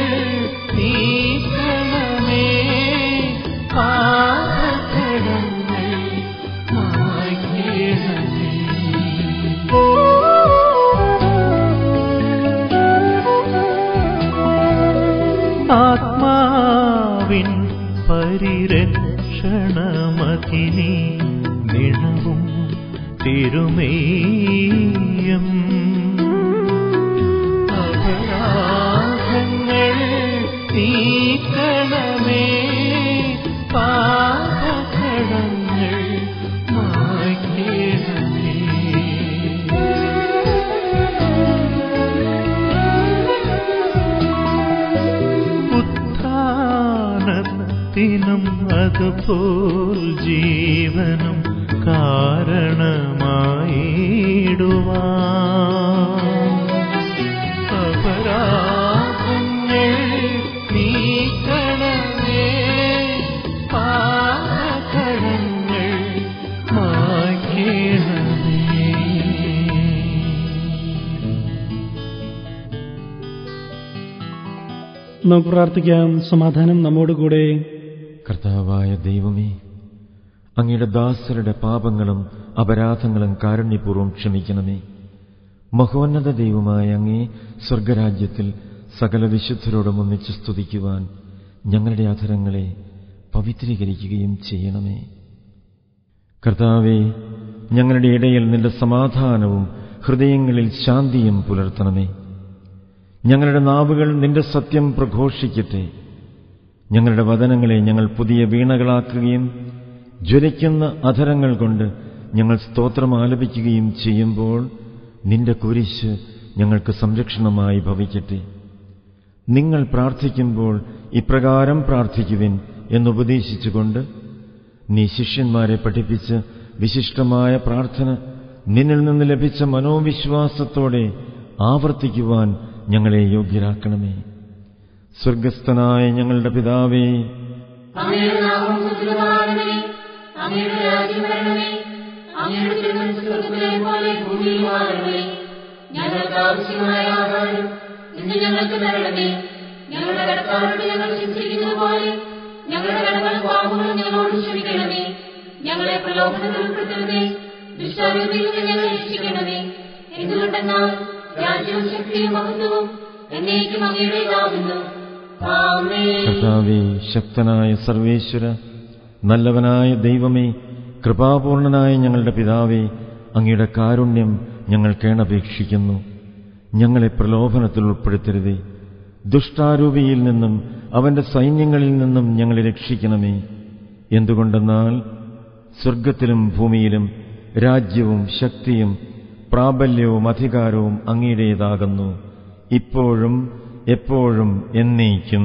നീക്കണമേ പാപകടങ്ങൾ മായ്ക്കണമേ ആത്മാവിൻ പരിരക്ഷണമതിനെ നിണവും തിരുമേയം അപരാധങ്ങൾ നീക്കണമേ പാപകടങ്ങൾ മായ്ക്കണമേ ഉത്ഥാനത്തിനും അതുപോൽ ജീവനും കാരണമായിടുവാ അപരാധങ്ങൾ നീക്കണമേ പാപകടങ്ങൾ മായ്ക്കണമേ നമുക്ക് പ്രാർത്ഥിക്കാം സമാധാനം നമ്മോടുകൂടെ കർത്താവായ ദൈവമേ അങ്ങയുടെ ദാസരുടെ പാപങ്ങളും അപരാധങ്ങളും കാരുണ്യപൂർവ്വം ക്ഷമിക്കണമേ മഹോന്നത ദൈവമായ അങ്ങേ സ്വർഗരാജ്യത്തിൽ സകല വിശുദ്ധരോടും ഒന്നിച്ച് സ്തുതിക്കുവാൻ ഞങ്ങളുടെ അധരങ്ങളെ പവിത്രീകരിക്കുകയും ചെയ്യണമേ കർത്താവെ ഞങ്ങളുടെ ഇടയിൽ നിന്റെ സമാധാനവും ഹൃദയങ്ങളിൽ ശാന്തിയും പുലർത്തണമേ ഞങ്ങളുടെ നാവുകൾ നിന്റെ സത്യം പ്രഘോഷിക്കട്ടെ ഞങ്ങളുടെ വചനങ്ങളെ ഞങ്ങൾ പുതിയ വീണകളാക്കുകയും ജ്വലിക്കുന്ന അധരങ്ങൾ കൊണ്ട് ഞങ്ങൾ സ്തോത്രം ആലപിക്കുകയും ചെയ്യുമ്പോൾ നിന്റെ കുരിശ് ഞങ്ങൾക്ക് സംരക്ഷണമായി ഭവിക്കട്ടെ നിങ്ങൾ പ്രാർത്ഥിക്കുമ്പോൾ ഇപ്രകാരം പ്രാർത്ഥിക്കുവിൻ എന്നുപദേശിച്ചുകൊണ്ട് നീ ശിഷ്യന്മാരെ പഠിപ്പിച്ച് വിശിഷ്ടമായ പ്രാർത്ഥന നിന്നിൽ നിന്ന് ലഭിച്ച മനോവിശ്വാസത്തോടെ ആവർത്തിക്കുവാൻ ഞങ്ങളെ യോഗ്യരാക്കണമേ സ്വർഗസ്ഥനായ ഞങ്ങളുടെ പിതാവേ അങ്ങയുടെ നാമം പൂജിതമാകണമേ അങ്ങയുടെ രാജ്യം വരണമേ അങ്ങയുടെ തിരുമനസ് സ്വർഗ്ഗത്തിലെ പോലെ ഭൂമിയിലുമാകണമേ ഞങ്ങൾക്ക് ആവശ്യമായ ആഹാരം ഇന്ന് ഞങ്ങൾക്ക് തരണമേ ഞങ്ങളുടെ കടക്കാരോട് ഞങ്ങൾ ചിന്തിക്കുന്നത് പോലെ ഞങ്ങളുടെ കടകൾ പാപങ്ങളും ഞങ്ങളോട് ക്ഷമിക്കണമേ ഞങ്ങളെ പ്രലോഭനത്തിൽ ഉൾപ്പെടുത്തണമേ ദുഷ്ടാരൂപിയിൽ നിന്ന് ഞങ്ങളെ രക്ഷിക്കണമേ എന്തുകൊണ്ടെന്നാൽ രാജ്യവും ശക്തിയും മഹത്വവും എന്നേക്കും അങ്ങയുടേതാകുന്നു ആമേൻ കർത്താവേ ശക്തനായ സർവേശ്വര നല്ലവനായ ദൈവമേ കൃപാപൂർണനായ ഞങ്ങളുടെ പിതാവേ അങ്ങയുടെ കാരുണ്യം ഞങ്ങൾ കേണപേക്ഷിക്കുന്നു ഞങ്ങളെ പ്രലോഭനത്തിൽ ഉൾപ്പെടുത്തരുതേ ദുഷ്ടാരൂപിയിൽ നിന്നും അവന്റെ സൈന്യങ്ങളിൽ നിന്നും ഞങ്ങളെ രക്ഷിക്കണമേ എന്തുകൊണ്ടെന്നാൽ സ്വർഗത്തിലും ഭൂമിയിലും രാജ്യവും ശക്തിയും പ്രാബല്യവും അധികാരവും അങ്ങയുടേതാകുന്നു ഇപ്പോഴും എപ്പോഴും എന്നേക്കും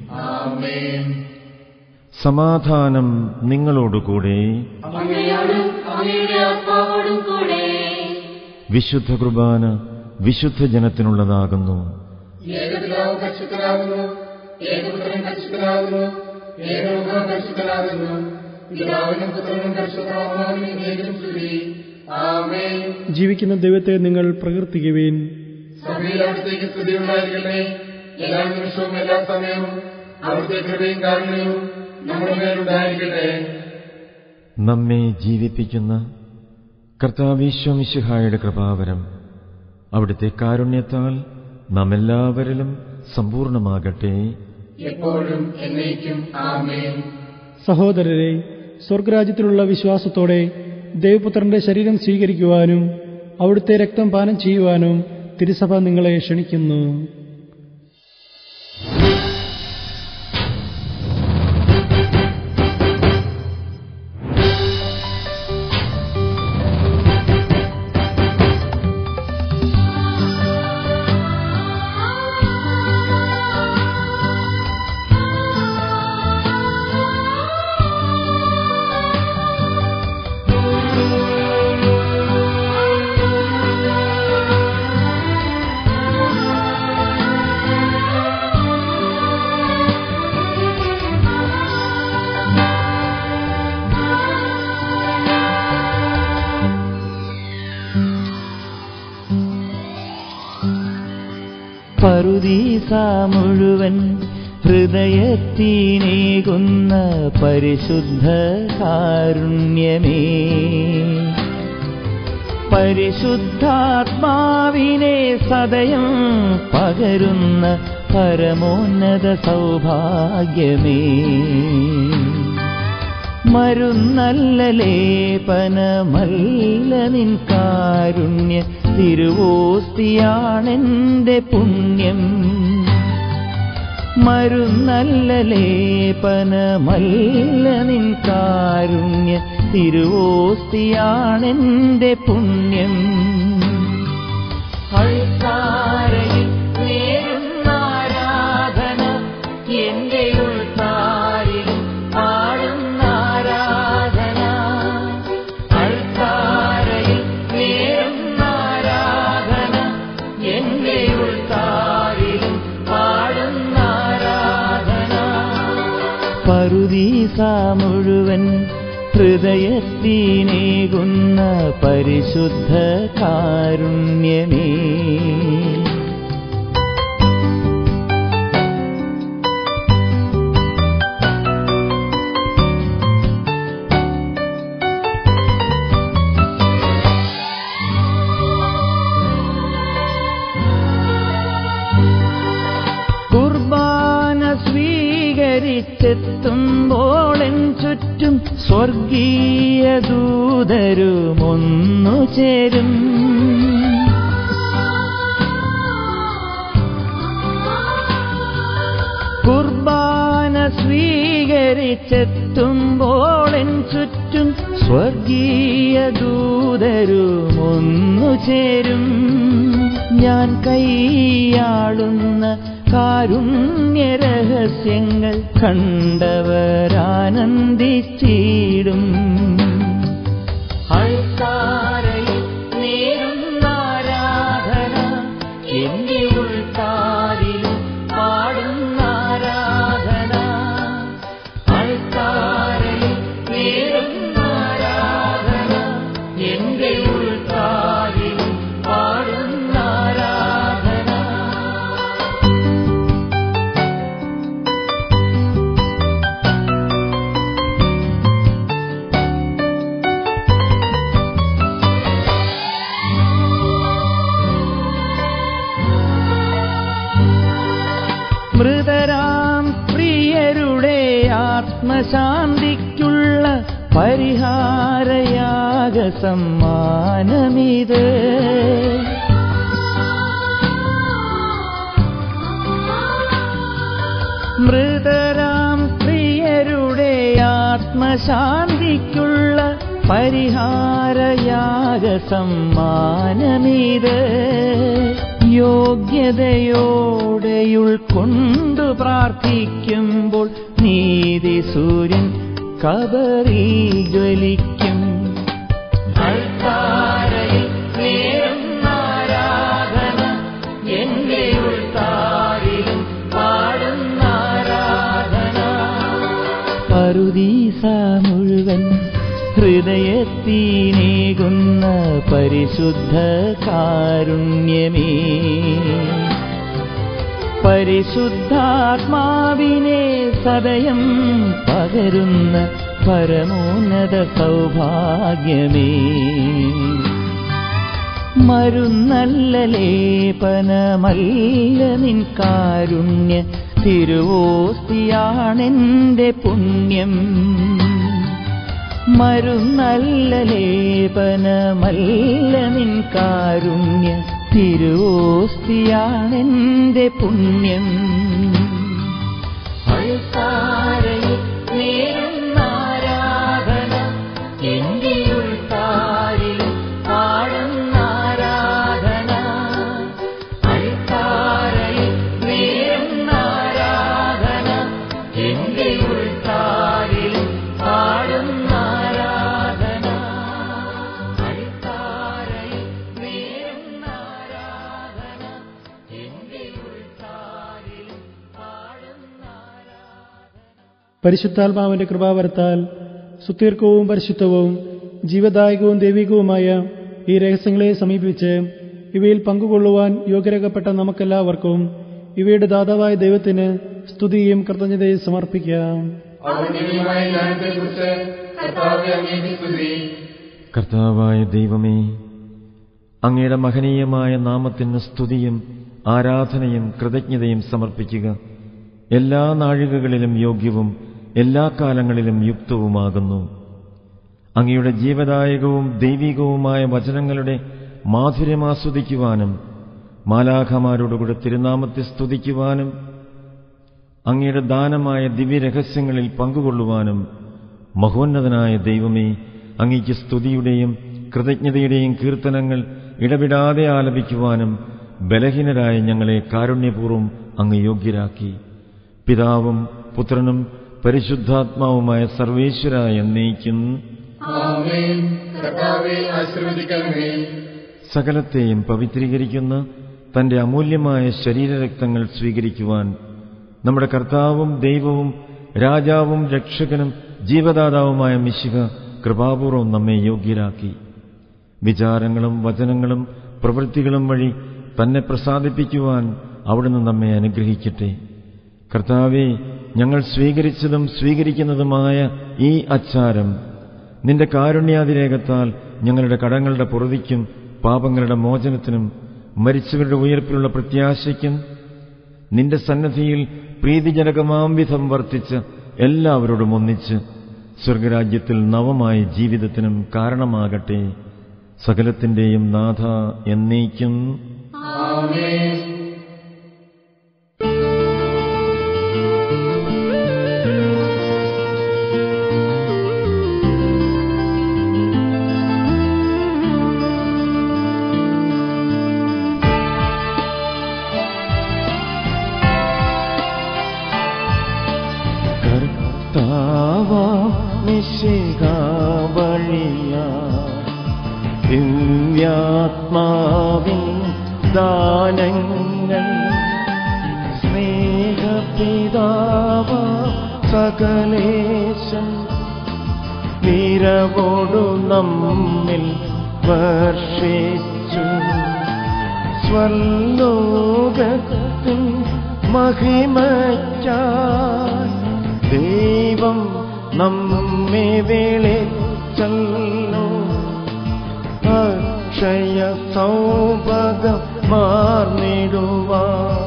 സമാധാനം നിങ്ങളോടുകൂടെ അങ്ങയോടും അങ്ങയുടെ ആത്മാവോടും കൂടെ വിശുദ്ധ കുർബാന വിശുദ്ധ ജനത്തിനുള്ളതാകുന്നു ഏകപിതാവ് പരിശുദ്ധനാകുന്നു ഏകപുത്രൻ പരിശുദ്ധനാകുന്നു ഏകമുഖം പരിശുദ്ധനാകുന്നു പിതാവിനും പുത്രനും പരിശുദ്ധാത്മാവിനും ഏകം സ്തുതി ആമേൻ ജീവിക്കുന്ന ദൈവത്തെ നിങ്ങൾ പ്രകീർത്തിക്കുവേൻ സഭയിൽ അവിടത്തേക്ക് സ്തുതി ഉണ്ടായിരിക്കട്ടെ എല്ലാ നിമിഷവും എല്ലാ സമയവും അവിടുത്തെ കൃപയും കാരുണ്യവും നമ്മുടെ മേലുണ്ടായിരിക്കട്ടെ നമ്മെ ജീവിപ്പിക്കുന്ന കർത്താവീശ്വമിശിഹായുടെ കൃപാവരം അവിടുത്തെ കാരുണ്യത്താൽ നാം എല്ലാവരിലും സമ്പൂർണമാകട്ടെ എപ്പോഴും എന്നേക്കും ആമേൻ സഹോദരരെ സ്വർഗരാജ്യത്തിലുള്ള വിശ്വാസത്തോടെ ദേവപുത്രന്റെ ശരീരം സ്വീകരിക്കുവാനും അവിടുത്തെ രക്തം പാനം ചെയ്യുവാനും തിരുസഭ നിങ്ങളെ ക്ഷണിക്കുന്നു പറുദീസ മുഴുവൻ ഹൃദയത്തിനേകുന്ന പരിശുദ്ധ കാരുണ്യമേ പരിശുദ്ധാത്മാവിനെ സദയം പകരുന്ന പരമോന്നത സൗഭാഗ്യമേ മരുന്നല്ല ലേപനമല്ല നിൻ കാരുണ്യ തിരുവോസ്തിയാണെന്റെ പുണ്യം മരുന്നല്ല ലേപനമല്ല നിൻ കാരുണ്യ തിരുവോസ്തിയാണെന്റെ പുണ്യം അൾത്താരയിൽ നേരുന്ന ആരാധന എന്റെ ഉൾത്താരിലും പാടുന്ന ആരാധന അൾത്താരയിൽ നേരുന്ന ആരാധന എന്റെ ഉൾത്താരിലും പാടുന്ന ആരാധന പറുദീസ മുഴുവൻ ഹൃദയത്തിനേകുന്ന പരിശുദ്ധ കാരുണ്യമേ കുർബാന സ്വീകരിച്ചെത്തുമ്പോൾ എൻ ചുറ്റും ചുറ്റും സ്വർഗീയ ദൂതരുമൊന്നു ചേരും കുർബാന സ്വീകരിച്ചെത്തുമ്പോൾ എൻ ചുറ്റും സ്വർഗീയ ദൂതരുമൊന്നു ചേരും ഞാൻ കൈയാളുന്ന കാരുണ്യരഹസ്യങ്ങൾ കണ്ടവരാനന്ദിച്ചിടും അൾത്താരയിൽ നേരുന്ന ആരാധന എന്റെ ഉൾത്താരിലും പാടുന്ന ആരാധന അൾത്താരയിൽ നേരുന്ന ആരാധന എന്റെ ഉൾത്താരിലും പാടുന്ന ആരാധന മൃതരാം പ്രിയരുടെ ആത്മശാന്തിക്കുള്ള പരിഹാരയാഗ സമ്മാനമിത് മൃതരാം പ്രിയരുടെ ആത്മശാന്തിക്കുള്ള പരിഹാരയാഗ സമ്മാനമിത് യോഗ്യതയോടെ ഉൾക്കൊണ്ടു പ്രാർത്ഥിക്കുമ്പോൾ നീതി സൂര്യൻ കബറിൽ ജ്വലിക്കും അൾത്താരയിൽ നേരുന്ന ആരാധന എന്റെ ഉൾത്താരിലും പാടുന്ന ആരാധന പറുദീസ മുഴുവൻ ഹൃദയത്തിനേകുന്ന പരിശുദ്ധ കാരുണ്യമേ പരിശുദ്ധാത്മാവിനെ സദയം പകരുന്ന പരമോന്നത സൗഭാഗ്യമേ മരുന്നല്ല ലേപനമല്ല നിൻ കാരുണ്യ തിരുവോസ്തിയാണെന്റെ പുണ്യം മരുന്നല്ല ലേപനമല്ല നിൻ കാരുണ്യ തിരുവോസ്തിയാണെന്റെ പുണ്യം അൾത്താരയിൽ നേരുന്ന ആരാധന എന്റെ ഉൾത്താരിലും പാടുന്ന ആരാധന അൾത്താരയിൽ നേരുന്ന ആരാധന എന്റെ ഉൾത്താരിലും പാടുന്ന ആരാധന അൾത്താരയിൽ നേരുന്ന ആരാധന എന്റെ ഉൾത്താരിലും പാടുന്ന ആരാധന പരിശുദ്ധാത്മാവിന്റെ കൃപാവരത്താൽ സുത്തീർക്കവും പരിശുദ്ധവും ജീവദായകവും ദൈവികവുമായ ഈ രഹസ്യങ്ങളെ സമീപിച്ച് ഇവയിൽ പങ്കുകൊള്ളുവാൻ യോഗ്യരാക്കപ്പെട്ട നമുക്കെല്ലാവർക്കും ഇവയുടെ ദാതാവായ ദൈവത്തിന് സ്തുതിയും കൃതജ്ഞതയും സമർപ്പിക്കാം ഔന്നത്യമായ ജ്ഞാനത്തെക്കുറിച്ച് കർത്താവെ അങ്ങേക്ക് സ്തുതി കർത്താവായ ദൈവമേ അങ്ങയുടെ മഹനീയമായ നാമത്തിന് സ്തുതിയും ആരാധനയും കൃതജ്ഞതയും സമർപ്പിക്കുക എല്ലാ നാഴികകളിലും യോഗ്യവും എല്ലാ കാലങ്ങളിലും യുക്തവുമാകുന്നു അങ്ങയുടെ ജീവദായകവും ദൈവികവുമായ വചനങ്ങളുടെ മാധുര്യം ആസ്വദിക്കുവാനും മാലാഖമാരോടുകൂടെ തിരുനാമത്തെ സ്തുതിക്കുവാനും അങ്ങയുടെ ദാനമായ ദിവ്യരഹസ്യങ്ങളിൽ പങ്കുകൊള്ളുവാനും മഹോന്നതനായ ദൈവമേ അങ്ങയ്ക്ക് സ്തുതിയുടെയും കൃതജ്ഞതയുടെയും കീർത്തനങ്ങൾ ഇടവിടാതെ ആലപിക്കുവാനും ബലഹീനരായ ഞങ്ങളെ കാരുണ്യപൂർവ്വം അങ്ങ് യോഗ്യരാക്കി പിതാവും പുത്രനും പരിശുദ്ധാത്മാവുമായ സർവേശ്വരായ എന്നേക്കും ആമേൻ കർത്താവെ ആശീർവദിക്കണമേ സകലത്തെയും പവിത്രീകരിക്കുന്ന തന്റെ അമൂല്യമായ ശരീരരക്തങ്ങൾ സ്വീകരിക്കുവാൻ നമ്മുടെ കർത്താവും ദൈവവും രാജാവും രക്ഷകനും ജീവദാതാവുമായ മിശിക കൃപാപൂർവം നമ്മെ യോഗ്യരാക്കി വിചാരങ്ങളും വചനങ്ങളും പ്രവൃത്തികളും വഴി തന്നെ പ്രസാദിപ്പിക്കുവാൻ അവിടുന്ന് നമ്മെ അനുഗ്രഹിക്കട്ടെ കർത്താവെ ഞങ്ങൾ സ്വീകരിച്ചതും സ്വീകരിക്കുന്നതുമായ ഈ അച്ചാരം നിന്റെ കാരുണ്യാതിരേകത്താൽ ഞങ്ങളുടെ കടങ്ങളുടെ പുറതിക്കും പാപങ്ങളുടെ മോചനത്തിനും മരിച്ചവരുടെ ഉയർപ്പിലുള്ള പ്രത്യാശയ്ക്കും നിന്റെ സന്നദ്ധിയിൽ പ്രീതിജനകമാം വിധം വർത്തിച്ച് എല്ലാവരോടും ഒന്നിച്ച് സ്വർഗരാജ്യത്തിൽ നവമായ ജീവിതത്തിനും കാരണമാകട്ടെ സകലത്തിന്റെയും നാഥ എന്നേക്കും കർത്താവാം നിശികാവഴിയ ദിവ്യാത്മാവിൻ ദാനങ്ങൾ സ്നേഹപിതാവ സകലേശൻ നിരവോടു നമ്മിൽ വർഷിച്ചു സ്വലോകത്തിൻ മഹിമയ്ക്കായി ദൈവം നമ്മെ വിളിച്ചല്ലോ അക്ഷയ സൗഭകം മാർന്നിടുവാ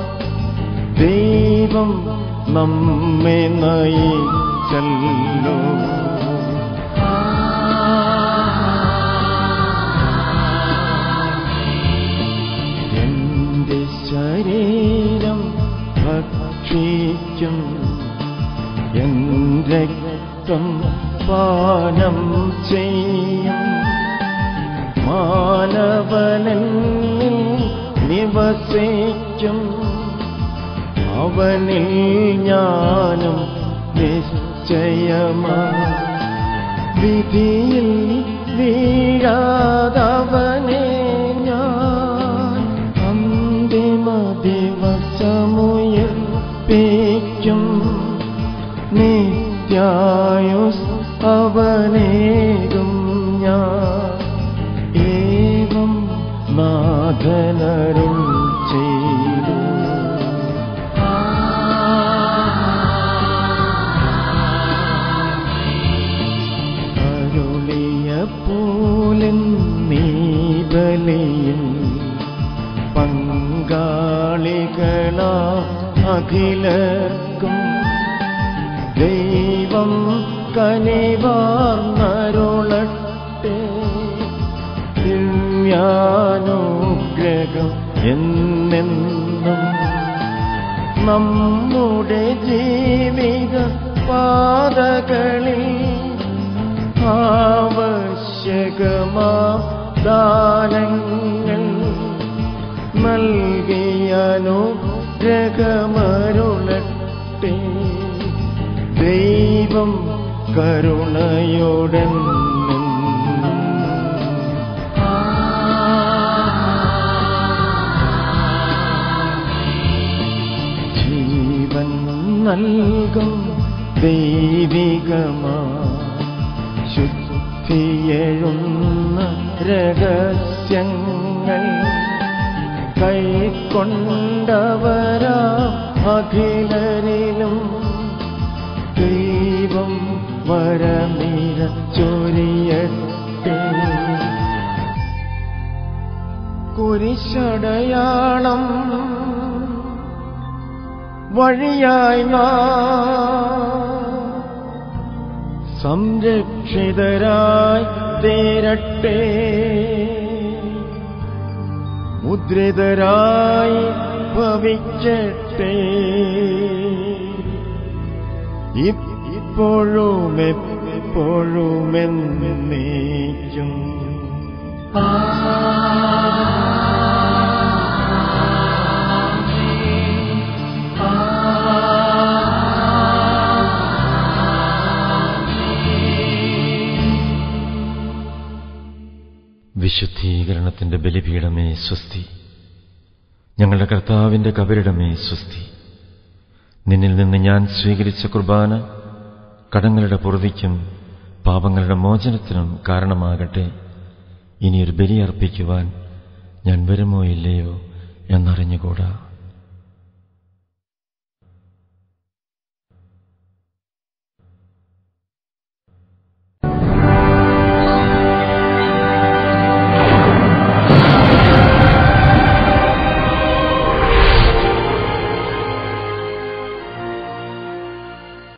ദൈവം നമ്മെ നയിച്ചല്ലോ എന്റെ ശരീരം ഭക്ഷിക്കും എന്റെ രക്തം പാനം ചെയ്യും മാനവനിൽ നിവസിക്കും അവനിൽ ഞാനും നിശ്ചയമാ വിധിയിൽ വീഴാതവനെ ഞാൻ അന്തിമ ദിവസമുയർപ്പിക്കും നിത്യായുസ് അവനേകും ഞാൻ ഏവം നാഥനരുൾ ചെയ്തു അരുളിയ പോലൻ നീ ബലിയിൽ പങ്കാളികളാ അഖിലർക്കും ദൈവം കനിവാർന്നരുളട്ടെ ദിവ്യാനുഗ്രഹം എന്നെന്നും നമ്മുടെ ജീവിത പാതകളിൽ ആവശ്യകമാ ദാനങ്ങൾ നൽകിയനുഗ്രഹമരുളട്ടെ ദൈവം കരുണയോടെ ജീവൻ നൽകും ദൈവികമാ ശുദ്ധിയെഴുന്ന രഹസ്യങ്ങൾ കൈക്കൊണ്ടവരാ അഖിലരിലും ദൈവം വരമീര ചൊരിയട്ടെ കുരിശടയാളം വഴിയായി നാം സംരക്ഷിതരായി തീരട്ടെ മുദ്രിതരായി ഭവിച്ചട്ടെ ഇപ്പോഴും എപ്പോഴും എന്നേക്കും വിശുദ്ധീകരണത്തിന്റെ ബലിപീഠമേ സ്വസ്തി ഞങ്ങളുടെ കർത്താവിന്റെ കബരിടമേ സ്വസ്തി നിന്നിൽ നിന്ന് ഞാൻ സ്വീകരിച്ച കുർബാന കടങ്ങളുടെ പൊറുതിക്കും പാപങ്ങളുടെ മോചനത്തിനും കാരണമാകട്ടെ ഇനിയൊരു ബലി അർപ്പിക്കുവാൻ ഞാൻ വരുമോ ഇല്ലയോ എന്നറിഞ്ഞുകൂടാ